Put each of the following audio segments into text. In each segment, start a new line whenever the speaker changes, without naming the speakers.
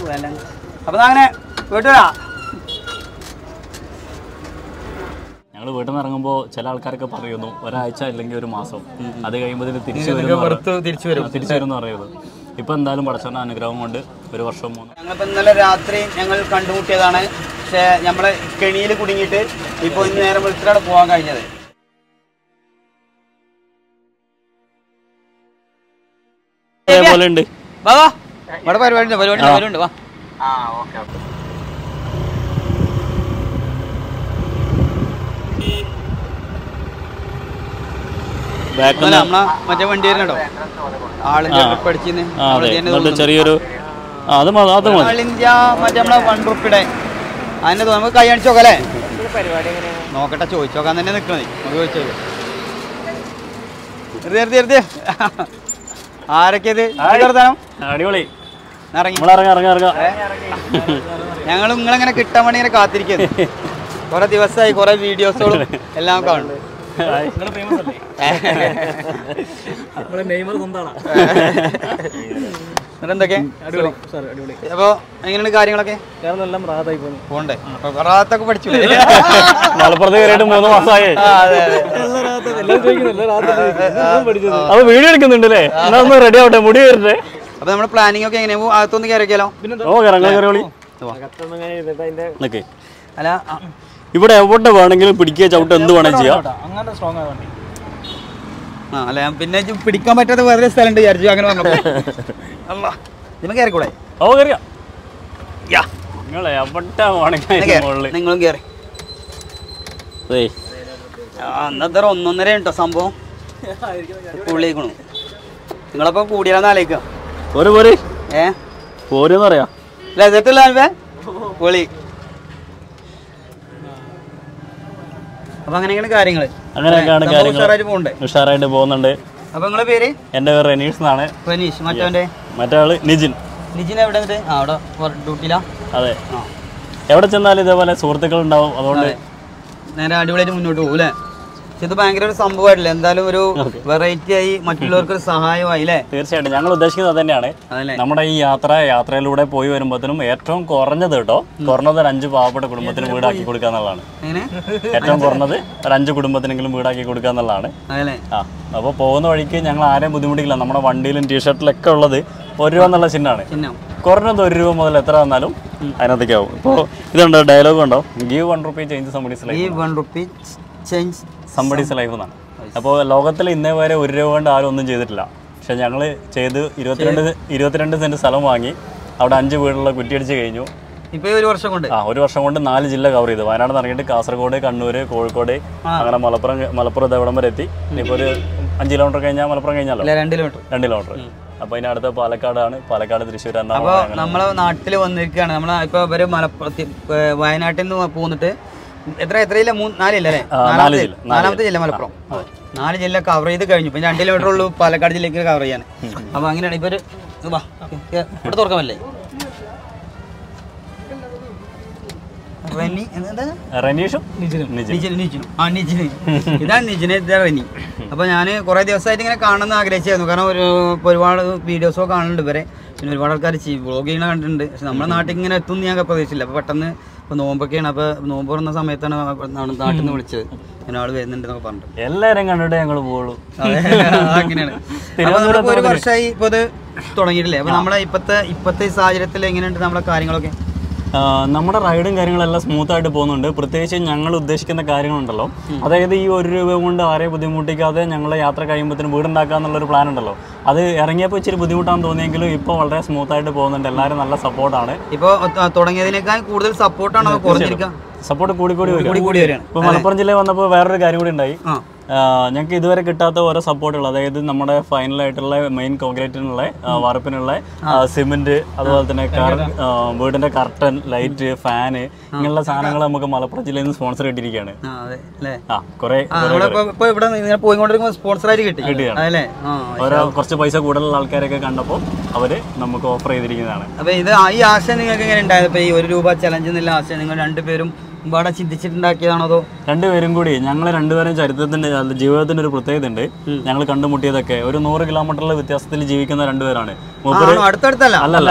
വില അപ്പൊ അങ്ങനെ വീട്ടുകാരാ
ഞങ്ങൾ വീട്ടിൽ നിന്ന് ഇറങ്ങുമ്പോൾ ചില ആൾക്കാരൊക്കെ പറയുന്നു ഒരാഴ്ച അല്ലെങ്കിൽ ഒരു മാസം അത് കഴിയുമ്പോൾ തിരിച്ചു വരും എന്ന്
വെറുത്ത് തിരിച്ചു വരും
പറ- തിരിച്ചു വരും എന്ന് പറയുന്നത് ഇപ്പൊ എന്തായാലും പടച്ചവന്റെ അനുഗ്രഹം കൊണ്ട് ഒരു വർഷം മൂന്ന്
ഞങ്ങളിപ്പോ ഇന്നലെ രാത്രി ഞങ്ങൾ കണ്ടുമുട്ടിയതാണ് പക്ഷെ നമ്മളെ കെണിയിൽ കുടുങ്ങിയിട്ട് ഇപ്പൊ ഇന്ന് നേരം വിളിച്ചിട്ടാണ് പോകാൻ കഴിഞ്ഞത്
അതേപോലെ ഉണ്ട്
വാ വാ ഇവിടെ പരിപാടി ഉണ്ട് പരിപാടി ഉണ്ട്, പരിപാടി ഉണ്ട് വാ
ബാക്ക്
അല്ല, നമ്മളെ മറ്റേ വണ്ടി വരുന്നുണ്ടോ ആളിന്റെ ട്രിപ്പ് അടിച്ചിന്ന്
ആ അതെ എന്നിട്ട് ചെറിയൊരു ആ അത് മതി അത് മതി
ഓൾ ഇന്ത്യ മറ്റേ നമ്മളെ വൺ റുപ്പിയുടെ അതിന്റെ തോന്നുന്നു നമുക്ക് കൈ അടിച്ചു നോക്കാം അല്ലേ നോക്കട്ടെ ചോദിച്ചു നോക്കാൻ തന്നെ നിക്കണേ നമുക്ക് ചോദിച്ചു നോക്കാം വെറുതെ വെറുതെ വെറുതെ ആരൊക്കെ ഇത് വർത്താനം
അടിപൊളി
ഇറങ്ങി
നമ്മളിറങ്ങ ഇറങ്ങ ഇറങ്ങ
ഞങ്ങൾ നിങ്ങളെങ്ങനെ കിട്ടാൻ വേണ്ടി ഇങ്ങനെ കാത്തിരിക്കുന്നു കുറെ ദിവസമായി കുറെ വീഡിയോസുകളും എല്ലാം കാണും എന്നിട്ട് എന്തൊക്കെ അപ്പൊ എങ്ങനെയാണ് കാര്യങ്ങളൊക്കെ പോണ്ടേ അപ്പൊ റാത്തൊക്കെ പഠിച്ചു
മലപ്പുറത്ത് കയറിയിട്ട് മൂന്ന് മാസമായി
ആ, അതെ അതെ
അപ്പൊ വീഡിയോ എടുക്കുന്നുണ്ട് അല്ലേ എന്നാ ഒന്ന് റെഡി ആവട്ടെ മുടി കയറട്ടെ
അപ്പൊ നമ്മുടെ പ്ലാനിങ് ഒക്കെ എങ്ങനെയാ അകത്തൊന്ന് കയറിയാലോ
ഓ കറങ്ങ കയറിയോളി നിക്ക്
അല്ല ആ,
ഇവിടെ എവിടെ വേണമെങ്കിലും പിടിക്കുക ചവിട്ട് എന്ത് വേണമെങ്കിലും ചെയ്യാം
ആ അല്ല ഞാൻ പിന്നെ ഇജ്ജ് പിടിക്കാൻ പറ്റാത്ത വേറെ സ്ഥലം ഉണ്ട് വിചാരിച്ചു അങ്ങനെ പറഞ്ഞപ്പോ അല്ല ഇതിന് കയറിക്കൂടെ
ഓ കയറിയാ നിങ്ങളെ എവിടെ വേണമെങ്കിലും മുകളിൽ
നിങ്ങളും കയറി
ഏയ്
ആ അന്നത്തെ ഒരു ഒന്നൊന്നര ഉണ്ടോ സംഭവം പുള്ളിക്കണു നിങ്ങളപ്പോ കൂടിയാലെന്ന് ആലോചിക്കാം
പോര് പോര്
ഏ
പോരെന്ന് പറയാ
ലസറ്റുള്ള ആൽവേ പൊളി അപ്പൊ അങ്ങനെയാണ് കാര്യങ്ങള്
അങ്ങനെയൊക്കെയാണ്
സംഭവം
കാര്യങ്ങൾ
ഉഷാറായിട്ട് പോകണ്ടേ
ഉഷാറായിട്ട് പോകുന്നുണ്ട്
അപ്പൊ നിങ്ങളെ പേര്
എൻ്റെ പേര് റെനീഷ് എന്നാണ്
റനീഷ് മറ്റവന്റെ
മറ്റേ ആള് നിജിൻ
നിജിൻ എവിടെ എന്നിട്ട് ആ അവിടെ ഡ്യൂട്ടിയിലാ
അതെ
ആ
എവിടെ ചെന്നാലും ഇതേപോലെ സുഹൃത്തുക്കൾ ഉണ്ടാവും അതുകൊണ്ട്
നേരെ അടിപൊളിയായിട്ട് മുന്നോട്ട് പോകും അല്ലേ പക്ഷെ ഇത് ഭയങ്കര ഒരു സംഭവമായിട്ടില്ല എന്തായാലും ഒരു വെറൈറ്റി ആയി മറ്റുള്ളവർക്ക് ഒരു സഹായമായി അല്ലേ
തീർച്ചയായിട്ടും ഞങ്ങൾ ഉദ്ദേശിക്കുന്നത് അത് തന്നെയാണ്
അതല്ലേ
നമ്മുടെ ഈ യാത്ര യാത്രയിലൂടെ പോയി വരുമ്പോഴത്തേനും ഏറ്റവും കുറഞ്ഞത് കേട്ടോ കുറഞ്ഞത് ഒരു അഞ്ച് പാവപ്പെട്ട കുടുംബത്തിന് വീടാക്കി കൊടുക്കുക എന്നുള്ളതാണ്
എങ്ങനെ
ഏറ്റവും കുറഞ്ഞത് ഒരു അഞ്ച് കുടുംബത്തിനെങ്കിലും വീടാക്കി കൊടുക്കുക എന്നുള്ളതാണ്
അതല്ലേ
ആ അപ്പോൾ പോകുന്ന വഴിക്ക് ഞങ്ങൾ ആരെയും ബുദ്ധിമുട്ടിക്കില്ല നമ്മുടെ വണ്ടിയിലും ടീഷർട്ടിലൊക്കെ ഉള്ളത് ഒരു രൂപ എന്നുള്ള ചിഹ്നമാണ്
ചിഹ്നം
കുറഞ്ഞത് ഒരു രൂപ മുതൽ എത്ര വന്നാലും അതിനകത്തേക്ക് ആവും ഇപ്പോൾ ഇതുണ്ടോ ഡയലോഗ് ഉണ്ടോ give one rupee change somebody's
ഈ
life
one rupee change
somebody's life എന്നാണ് അപ്പോൾ ലോകത്തിൽ ഇന്നേ വരെ ഒരു രൂപ കൊണ്ട് ആരും ഒന്നും ചെയ്തിട്ടില്ല പക്ഷെ ഞങ്ങൾ ചെയ്ത് ഇരുപത്തിരണ്ട് ഇരുപത്തിരണ്ട് സെൻറ്റ് സ്ഥലം വാങ്ങി അവിടെ അഞ്ച് വീടുള്ള കുറ്റിയടിച്ച് കഴിഞ്ഞു
ഇപ്പൊ ഈ ഒരു വർഷം കൊണ്ട്
ആ ഒരു വർഷം കൊണ്ട് നാല് ജില്ല കവർ ചെയ്തു വയനാട് ഇറങ്ങിയിട്ട് കാസർഗോഡ് കണ്ണൂർ കോഴിക്കോട് അങ്ങനെ മലപ്പുറം മലപ്പുറം ഇവിടം വരെ എത്തി ഇനിയിപ്പോൾ ഒരു അഞ്ച് കിലോമീറ്റർ കഴിഞ്ഞാൽ മലപ്പുറം കഴിഞ്ഞാലോ
അല്ല രണ്ട് കിലോമീറ്റർ
രണ്ട് കിലോമീറ്റർ അപ്പോൾ ഇനി അടുത്ത പാലക്കാടാണ് പാലക്കാട് തൃശ്ശൂർ
അപ്പൊ
എറണാകുളം അങ്ങനെ.
നമ്മളെ നാട്ടിൽ വന്നിരിക്കുകയാണ് നമ്മളെ ഇപ്പൊ ഇവര് മലപ്പുറത്ത് ഏർ വയനാട്ടിൽ നിന്ന് പോന്നിട്ട് എത്ര എത്രയില്ല മൂന്ന് നാലില്ല അല്ലേ
ആ, നാല്
നാലാമത്തെ
ജില്ല, നാല്
നാലാമത്തെ ജില്ല മലപ്പുറം നാല് ജില്ല കവർ ചെയ്ത് കഴിഞ്ഞു ഇപ്പൊ രണ്ട് കിലോമീറ്റർ ഉള്ളൂ പാലക്കാട് ജില്ലയ്ക്ക് കവർ ചെയ്യാൻ അപ്പൊ അങ്ങനെയാണ് ഇപ്പൊ ഒരു ഇത് വാ, ഇവിടെ തുറക്കാമല്ലേ റെനി എന്താ
റനീഷും നിജിനും
നിജിന് നിജിന് ആ നിജിന് ഇതാണ് നിജിന് ഇതാണ് റെനി അപ്പൊ ഞാൻ കുറെ ദിവസമായിട്ട് ഇങ്ങനെ കാണണമെന്ന് ആഗ്രഹിച്ചായിരുന്നു കാരണം ഒരു ഇപ്പൊ ഒരുപാട് വീഡിയോസൊക്കെ കാണുന്നുണ്ട് ഇവരെ പിന്നെ ഒരുപാട് ആൾക്കാർ വ്ളോഗ് ചെയ്യണ കണ്ടിട്ടുണ്ട് പക്ഷെ നമ്മുടെ നാട്ടിൽ ഇങ്ങനെ എത്തും ഞാൻ പ്രതീക്ഷിച്ചില്ല അപ്പൊ പെട്ടെന്ന് ഇപ്പൊ നോമ്പൊക്കെയാണ് അപ്പൊ നോമ്പ് തുറന്ന സമയത്താണ് നാ- നാട്ടിൽ നിന്ന് വിളിച്ചത് ഇങ്ങനെ ആള് വരുന്നുണ്ട് എന്നൊക്കെ പറഞ്ഞിട്ട്
എല്ലാവരും കണ്ടിട്ട് ഞങ്ങൾ പോകുള്ളൂ
അതെ, അങ്ങനെയാണ് അപ്പൊ നമ്മളിപ്പോ ഒരു വർഷമായി ഇപ്പൊ ഇത് തുടങ്ങിയിട്ടില്ലേ അപ്പൊ നമ്മളെ ഇപ്പത്തെ ഇപ്പത്തെ ഈ സാഹചര്യത്തിൽ എങ്ങനെയുണ്ട് നമ്മളെ കാര്യങ്ങളൊക്കെ
ആ, നമ്മുടെ റൈഡും കാര്യങ്ങളെല്ലാം സ്മൂത്ത് ആയിട്ട് പോകുന്നുണ്ട് പ്രത്യേകിച്ച് ഞങ്ങൾ ഉദ്ദേശിക്കുന്ന കാര്യങ്ങളുണ്ടല്ലോ അതായത് ഈ ഒരു രൂപ കൊണ്ട് ആരെയും ബുദ്ധിമുട്ടിക്കാതെ ഞങ്ങളെ യാത്ര കഴിയുമ്പോഴത്തേനും വീടുണ്ടാക്കുക എന്നുള്ളൊരു പ്ലാൻ ഉണ്ടല്ലോ അത് ഇറങ്ങിയപ്പോൾ ഇച്ചിരി ബുദ്ധിമുട്ടാണെന്ന് തോന്നിയെങ്കിലും ഇപ്പോൾ വളരെ സ്മൂത്ത് ആയിട്ട് പോകുന്നുണ്ട് എല്ലാവരും നല്ല സപ്പോർട്ടാണ്
ഇപ്പൊ ത- തുടങ്ങിയതിനേക്കാൾ കൂടുതൽ സപ്പോർട്ടാണ് അത് കുറഞ്ഞിരിക്കുക
സപ്പോർട്ട് കൂടി കൂടി വരും
കൂടി കൂടി വരികയാണ്
ഇപ്പോൾ മലപ്പുറം ജില്ലയിൽ വന്നപ്പോൾ വേറൊരു കാര്യം കൂടി ഉണ്ടായി
ആ
ഞങ്ങൾക്ക് ഇതുവരെ കിട്ടാത്ത ഓരോ സപ്പോർട്ടുകൾ അതായത് നമ്മുടെ ഫൈനലായിട്ടുള്ള മെയിൻ കോൺക്രീറ്റിനുള്ള വാർപ്പിനുള്ള സിമെന്റ് അതുപോലെ തന്നെ കർ- ആ, വീടിന്റെ കർട്ടൻ ലൈറ്റ് ഫാന് ഇങ്ങനെയുള്ള സാധനങ്ങൾ നമുക്ക് മലപ്പുറം ജില്ലയിൽ നിന്ന് സ്പോൺസർ കിട്ടിയിരിക്കുകയാണ്
ആ അതെ അല്ലേ
ആ കുറെ
ആ നമ്മളിപ്പോ ഇപ്പൊ ഇവിടെ ഇങ്ങനെ പോയിക്കൊണ്ടിരിക്കുമ്പോൾ സ്പോൺസറായിട്ട് കിട്ടി
കിട്ടിയാണ്.
അതല്ലേ ആ
ഓരോ കുറച്ച് പൈസ കൂടുതലുള്ള ആൾക്കാരൊക്കെ കണ്ടപ്പോൾ അവര് നമുക്ക് ഓഫർ ചെയ്തിരിക്കുന്നതാണ്
അപ്പൊ ഇത് ആ- ഈ ആശയം നിങ്ങൾക്ക് എങ്ങനെ ഉണ്ടായത് ഇപ്പൊ ഈ ഒരു രൂപ ചലഞ്ച് എന്നുള്ള ആശയം നിങ്ങൾ രണ്ടുപേരും ഇവിടെ ചിന്തിച്ചിട്ടുണ്ടാക്കിയതാണോ അതോ
രണ്ടുപേരും കൂടി ഞങ്ങൾ രണ്ടുപേരും ചരിത്രത്തിന്റെ അല്ല, ജീവിതത്തിന്റെ ഒരു പ്രത്യേകത ഉണ്ട് ഞങ്ങൾ കണ്ടുമുട്ടിയതൊക്കെ ഒരു നൂറ് കിലോമീറ്ററിലെ വ്യത്യാസത്തിൽ ജീവിക്കുന്ന രണ്ടുപേരാണ് മൂപ്പര്
ആണോ? അടുത്തടുത്തല്ല
അല്ലല്ല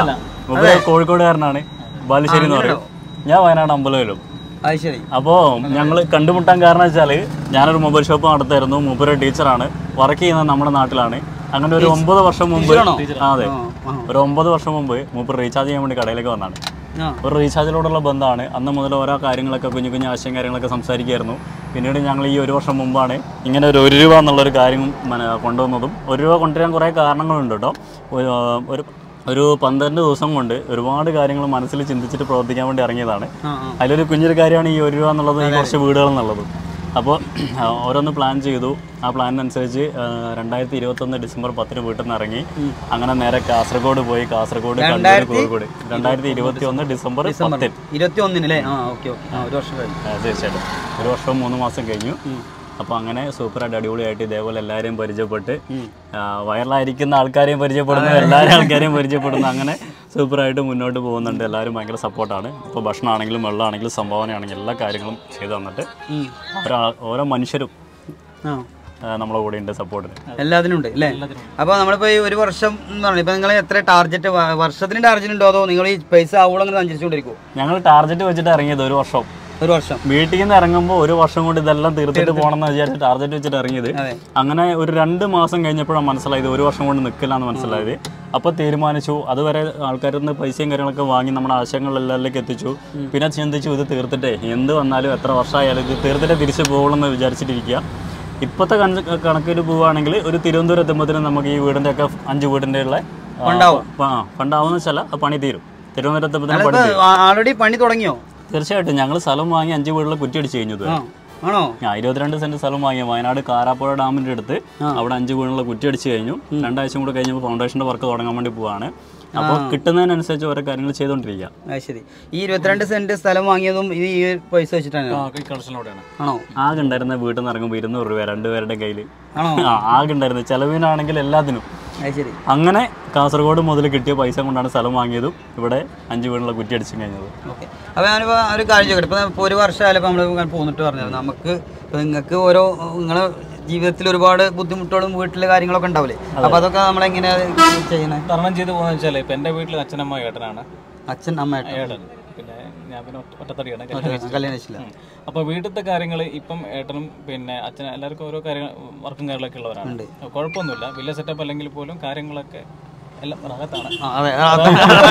മൂപ്പര് കോഴിക്കോടുകാരനാണ് ബാലുശ്ശേരി എന്ന് പറയും ഞാൻ വയനാട് അമ്പലവിലും
അത് ശരി
അപ്പോൾ ഞങ്ങൾ കണ്ടുമുട്ടാൻ കാരണം വെച്ചാൽ ഞാനൊരു മൊബൈൽ ഷോപ്പ് നടത്തായിരുന്നു മൂപ്പര് ടീച്ചറാണ് വർക്ക് ചെയ്യുന്നത് നമ്മുടെ നാട്ടിലാണ് അങ്ങനെ ഒരു ഒമ്പത് വർഷം മുമ്പ് ആ, അതെ
ആ, ആ.
ഒരു ഒമ്പത് വർഷം മുമ്പ് മൂപ്പർ റീചാർജ് ചെയ്യാൻ വേണ്ടി കടയിലേക്ക് വന്നതാണ്
ആ
ഒരു റീചാർജിലോടുള്ള ബന്ധമാണ് അന്ന് മുതൽ ഓരോ കാര്യങ്ങളൊക്കെ കുഞ്ഞു കുഞ്ഞു ആശയം കാര്യങ്ങളൊക്കെ സംസാരിക്കുമായിരുന്നു പിന്നീട് ഞങ്ങൾ ഈ ഒരു വർഷം മുമ്പാണ് ഇങ്ങനെ ഒരു ഒരു രൂപ എന്നുള്ളൊരു കാര്യം മന- കൊണ്ടുവന്നതും ഒരു രൂപ കൊണ്ടുവരാൻ കുറേ കാരണങ്ങളുണ്ട് കേട്ടോ ഒരു ഒരു ഒരു പന്ത്രണ്ട് ദിവസം കൊണ്ട് ഒരുപാട് കാര്യങ്ങൾ മനസ്സിൽ ചിന്തിച്ചിട്ട് പ്രവർത്തിക്കാൻ വേണ്ടി ഇറങ്ങിയതാണ്
ആ ആ
അതിലൊരു കുഞ്ഞൊരു കാര്യമാണ് ഈ ഒരു രൂപ എന്നുള്ളത് ഈ കുറച്ച് വീടുകൾ എന്നുള്ളത് അപ്പോൾ ഓരോന്ന് പ്ലാൻ ചെയ്തു ആ പ്ലാനിനനുസരിച്ച് രണ്ടായിരത്തി ഇരുപത്തൊന്ന് ഡിസംബർ പത്തിന് വീട്ടിൽ നിന്ന് ഇറങ്ങി അങ്ങനെ നേരെ കാസർഗോഡ് പോയി കാസർഗോഡ് കണ്ണൂർ കോഴിക്കോട് രണ്ടായിരത്തി ഇരുപത്തി ഒന്ന് ഡിസംബർ പത്തിന്
ഇരുപത്തി ഒന്നിന് അല്ലേ ആ ഓക്കെ ഓക്കെ ആ ഒരു വർഷം കഴിഞ്ഞു
ആ, തീർച്ചയായിട്ടും ഒരു വർഷവും മൂന്ന് മാസം കഴിഞ്ഞു അപ്പോൾ അങ്ങനെ സൂപ്പറായിട്ട് അടിപൊളിയായിട്ട് ഇതേപോലെ എല്ലാവരെയും പരിചയപ്പെട്ട് ആ, വൈറലായിരിക്കുന്ന ആൾക്കാരെയും പരിചയപ്പെടുന്നു എല്ലാവരും ആൾക്കാരെയും പരിചയപ്പെടുന്നു അങ്ങനെ സൂപ്പറായിട്ട് മുന്നോട്ട് പോകുന്നുണ്ട് എല്ലാവരും ഭയങ്കര സപ്പോർട്ടാണ് ഇപ്പോൾ ഭക്ഷണമാണെങ്കിലും വെള്ളമാണെങ്കിലും സംഭാവനയാണെങ്കിലും എല്ലാ കാര്യങ്ങളും ചെയ്തു തന്നിട്ട്
ഉം.
ഓരോ ഓരോ മനുഷ്യരും
ആ
ആ, നമ്മളെ കൂടെ ഉണ്ട് സപ്പോർട്ടിന്
എല്ലാത്തിനും ഉണ്ട് അല്ലേ അപ്പോൾ നമ്മളിപ്പോൾ ഈ ഒരു വർഷം എന്ന് പറഞ്ഞു ഇപ്പോൾ നിങ്ങൾ എത്ര ടാർജറ്റ് വർഷത്തിന് ടാർജറ്റ് ഉണ്ടോ അതോ നിങ്ങൾ ഈ പൈസ ആവോളം അങ്ങനെ സഞ്ചരിച്ചുകൊണ്ടിരിക്കുമോ
ഞങ്ങൾ ടാർഗറ്റ് വെച്ചിട്ട് ഇറങ്ങിയത് ഒരു വർഷം
ഒരു വർഷം
വീട്ടിൽ നിന്ന് ഇറങ്ങുമ്പോൾ ഒരു വർഷം കൊണ്ട് ഇതെല്ലാം തീർത്തിട്ട് പോകണം എന്ന് വിചാരിച്ച് ടാർഗറ്റ് വെച്ചിട്ട് ഇറങ്ങിയത്
അതെ
അങ്ങനെ ഒരു രണ്ട് മാസം കഴിഞ്ഞപ്പോഴാണ് മനസ്സിലായത് ഒരു വർഷം കൊണ്ട് നിൽക്കില്ല എന്ന് മനസ്സിലായത് അപ്പോൾ തീരുമാനിച്ചു അതുവരെ ആൾക്കാരിൽ നിന്ന് പൈസയും കാര്യങ്ങളൊക്കെ വാങ്ങി നമ്മുടെ ആശയങ്ങളെല്ലാവരിലേക്ക് എത്തിച്ചു പിന്നെ ചിന്തിച്ചു ഇത് തീർത്തിട്ടേ എന്ത് വന്നാലും എത്ര വർഷമായാലും ഇത് തീർത്തിട്ടേ തിരിച്ചു പോകുള്ളൂ എന്ന് വിചാരിച്ചിട്ടിരിക്കുക ഇപ്പോഴത്തെ കണ- കണക്കിൽ പോവുകയാണെങ്കിൽ ഒരു തിരുവനന്തപുരം എത്തുമ്പോഴത്തേനും നമുക്ക് ഈ വീടിൻ്റെ ഒക്കെ അഞ്ച് വീടിൻ്റെ ഉള്ള ആ,
ഫണ്ടാവും.
ആ ഫണ്ടാവുന്ന വെച്ചാൽ ആ പണി തീരും തിരുവനന്തപുരം എത്തുമ്പോഴത്തേനും പണി തീരും
ആൾറെഡി പണി തുടങ്ങിയോ
തീർച്ചയായിട്ടും ഞങ്ങൾ സ്ഥലം വാങ്ങി അഞ്ച് വീടുള്ള കുറ്റി അടിച്ച് കഴിഞ്ഞു ഇതുവരെ.
ആ ആണോ
ഞാൻ ഇരുപത്തിരണ്ട് സെന്റ് സ്ഥലം വാങ്ങിയ വയനാട് കാരാപ്പുഴ ഡാമിന്റെ അടുത്ത് അവിടെ അഞ്ച് വീണുള്ള കുറ്റി അടിച്ച് കഴിഞ്ഞു രണ്ടാഴ്ച കൂടെ കഴിഞ്ഞപ്പോൾ ഫൗണ്ടേഷന്റെ വർക്ക് തുടങ്ങാൻ വേണ്ടി പോവാണ് അപ്പോൾ കിട്ടുന്നതിനനുസരിച്ച് ഓരോ കാര്യങ്ങൾ ചെയ്തുകൊണ്ടിരിക്കുക
അത് ശരി ഈ ഇരുപത്തിരണ്ട് സെന്റ് സ്ഥലം വാങ്ങിയതും ഇത് ഈ പൈസ വെച്ചിട്ടാണ്
കളക്ഷനിലൂടെയാണ്
ആണോ
ആകെ ഉണ്ടായിരുന്ന വീട്ടിൽ നിന്ന് ഇറങ്ങുമ്പോൾ ഇരുന്നൂറ് രൂപ രണ്ടുപേരുടെ കയ്യിൽ
ആണോ
ആ ആകെ ഉണ്ടായിരുന്നു ചെലവിനാണെങ്കിൽ എല്ലാത്തിനും
അത് ശരി
അങ്ങനെ കാസർഗോഡ് മുതൽ കിട്ടിയ പൈസ കൊണ്ടാണ് സ്ഥലം വാങ്ങിയതും ഇവിടെ അഞ്ച് വീണുള്ള കുറ്റി അടിച്ചും കഴിഞ്ഞത്
ഓക്കെ അപ്പോൾ ഞാനിപ്പോൾ ഒരു കാര്യം ചോദിക്കട്ടെ ഇപ്പോൾ ഇപ്പോൾ ഒരു വർഷമായാലും ഇപ്പോൾ നമ്മൾ പോന്നിട്ട് പറഞ്ഞത് നമുക്ക് ഇപ്പോൾ നിങ്ങൾക്ക് ഓരോ നിങ്ങളെ ജീവിതത്തിൽ ഒരുപാട് ബുദ്ധിമുട്ടുകളും വീട്ടിലെ കാര്യങ്ങളൊക്കെ ഉണ്ടാവില്ലേ അപ്പോൾ അതൊക്കെ നമ്മളെങ്ങനെയാണ് ചെയ്യണേ
തരണം ചെയ്ത് പോകുന്ന വെച്ചാൽ ഇപ്പം എൻ്റെ വീട്ടിൽ അച്ഛനമ്മ ഏട്ടനാണ്
അച്ഛൻ അമ്മയായിട്ട്
ഏട്ടൻ പിന്നെ ഞാൻ പിന്നെ ഒറ്റ- ഒറ്റത്തടിയാണ് കല്യാണം കഴിച്ചത്.
കല്യാണം കഴിച്ചില്ല
അപ്പോൾ വീട്ടിലത്തെ കാര്യങ്ങൾ ഇപ്പം ഏട്ടനും പിന്നെ അച്ഛനും എല്ലാവർക്കും ഓരോ കാര്യങ്ങൾ വർക്കും കാര്യങ്ങളൊക്കെ ഉള്ളവരാണ്
ഉണ്ട്.
കുഴപ്പമൊന്നുമില്ല വലിയ സെറ്റപ്പ് അല്ലെങ്കിൽ പോലും കാര്യങ്ങളൊക്കെ എല്ലാം റാഹത്താണ്
ആ, അതെ റാത്ത്.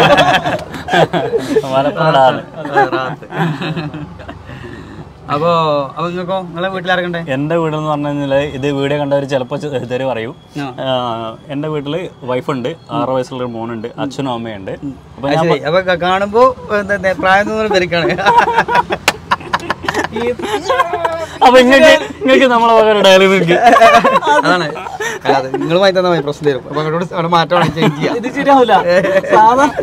മലപ്പുറമാണ്
അതെ, റാത്ത്. അപ്പോ അപ്പൊ നിങ്ങൾക്കോ നിങ്ങളെ വീട്ടിലിറങ്ങണ്ടേ
എൻ്റെ വീടെന്ന് പറഞ്ഞു കഴിഞ്ഞാൽ ഇത് വീഡിയോ കണ്ടവർ ചിലപ്പോൾ തെറി പറയും
ആ.
ആഹ് എൻ്റെ വീട്ടിൽ വൈഫുണ്ട് ആറ് വയസ്സുള്ള ഒരു മോനുണ്ട് അച്ഛനും അമ്മയുണ്ട് അപ്പൊ
അത് ശരി അപ്പൊ ക- കാണുമ്പോ എന്താ, എന്താ, പ്രായം തോന്നുന്ന പെരുക്കാണ്
അപ്പൊ ഇങ്ങക്ക് ഇങ്ങക്ക് നമ്മളെ വക ഡയലോഗ് നിൽക്ക്
അതാണ് അതെ നിങ്ങളുമായി തന്നെ മതി പ്രശ്നം തരും അപ്പൊ അങ്ങോട്ട് അവിടെ മാറ്റമാണ് ചേഞ്ച് ചെയ്യാം
ഇത് ശരിയാവില്ല സാധാരണ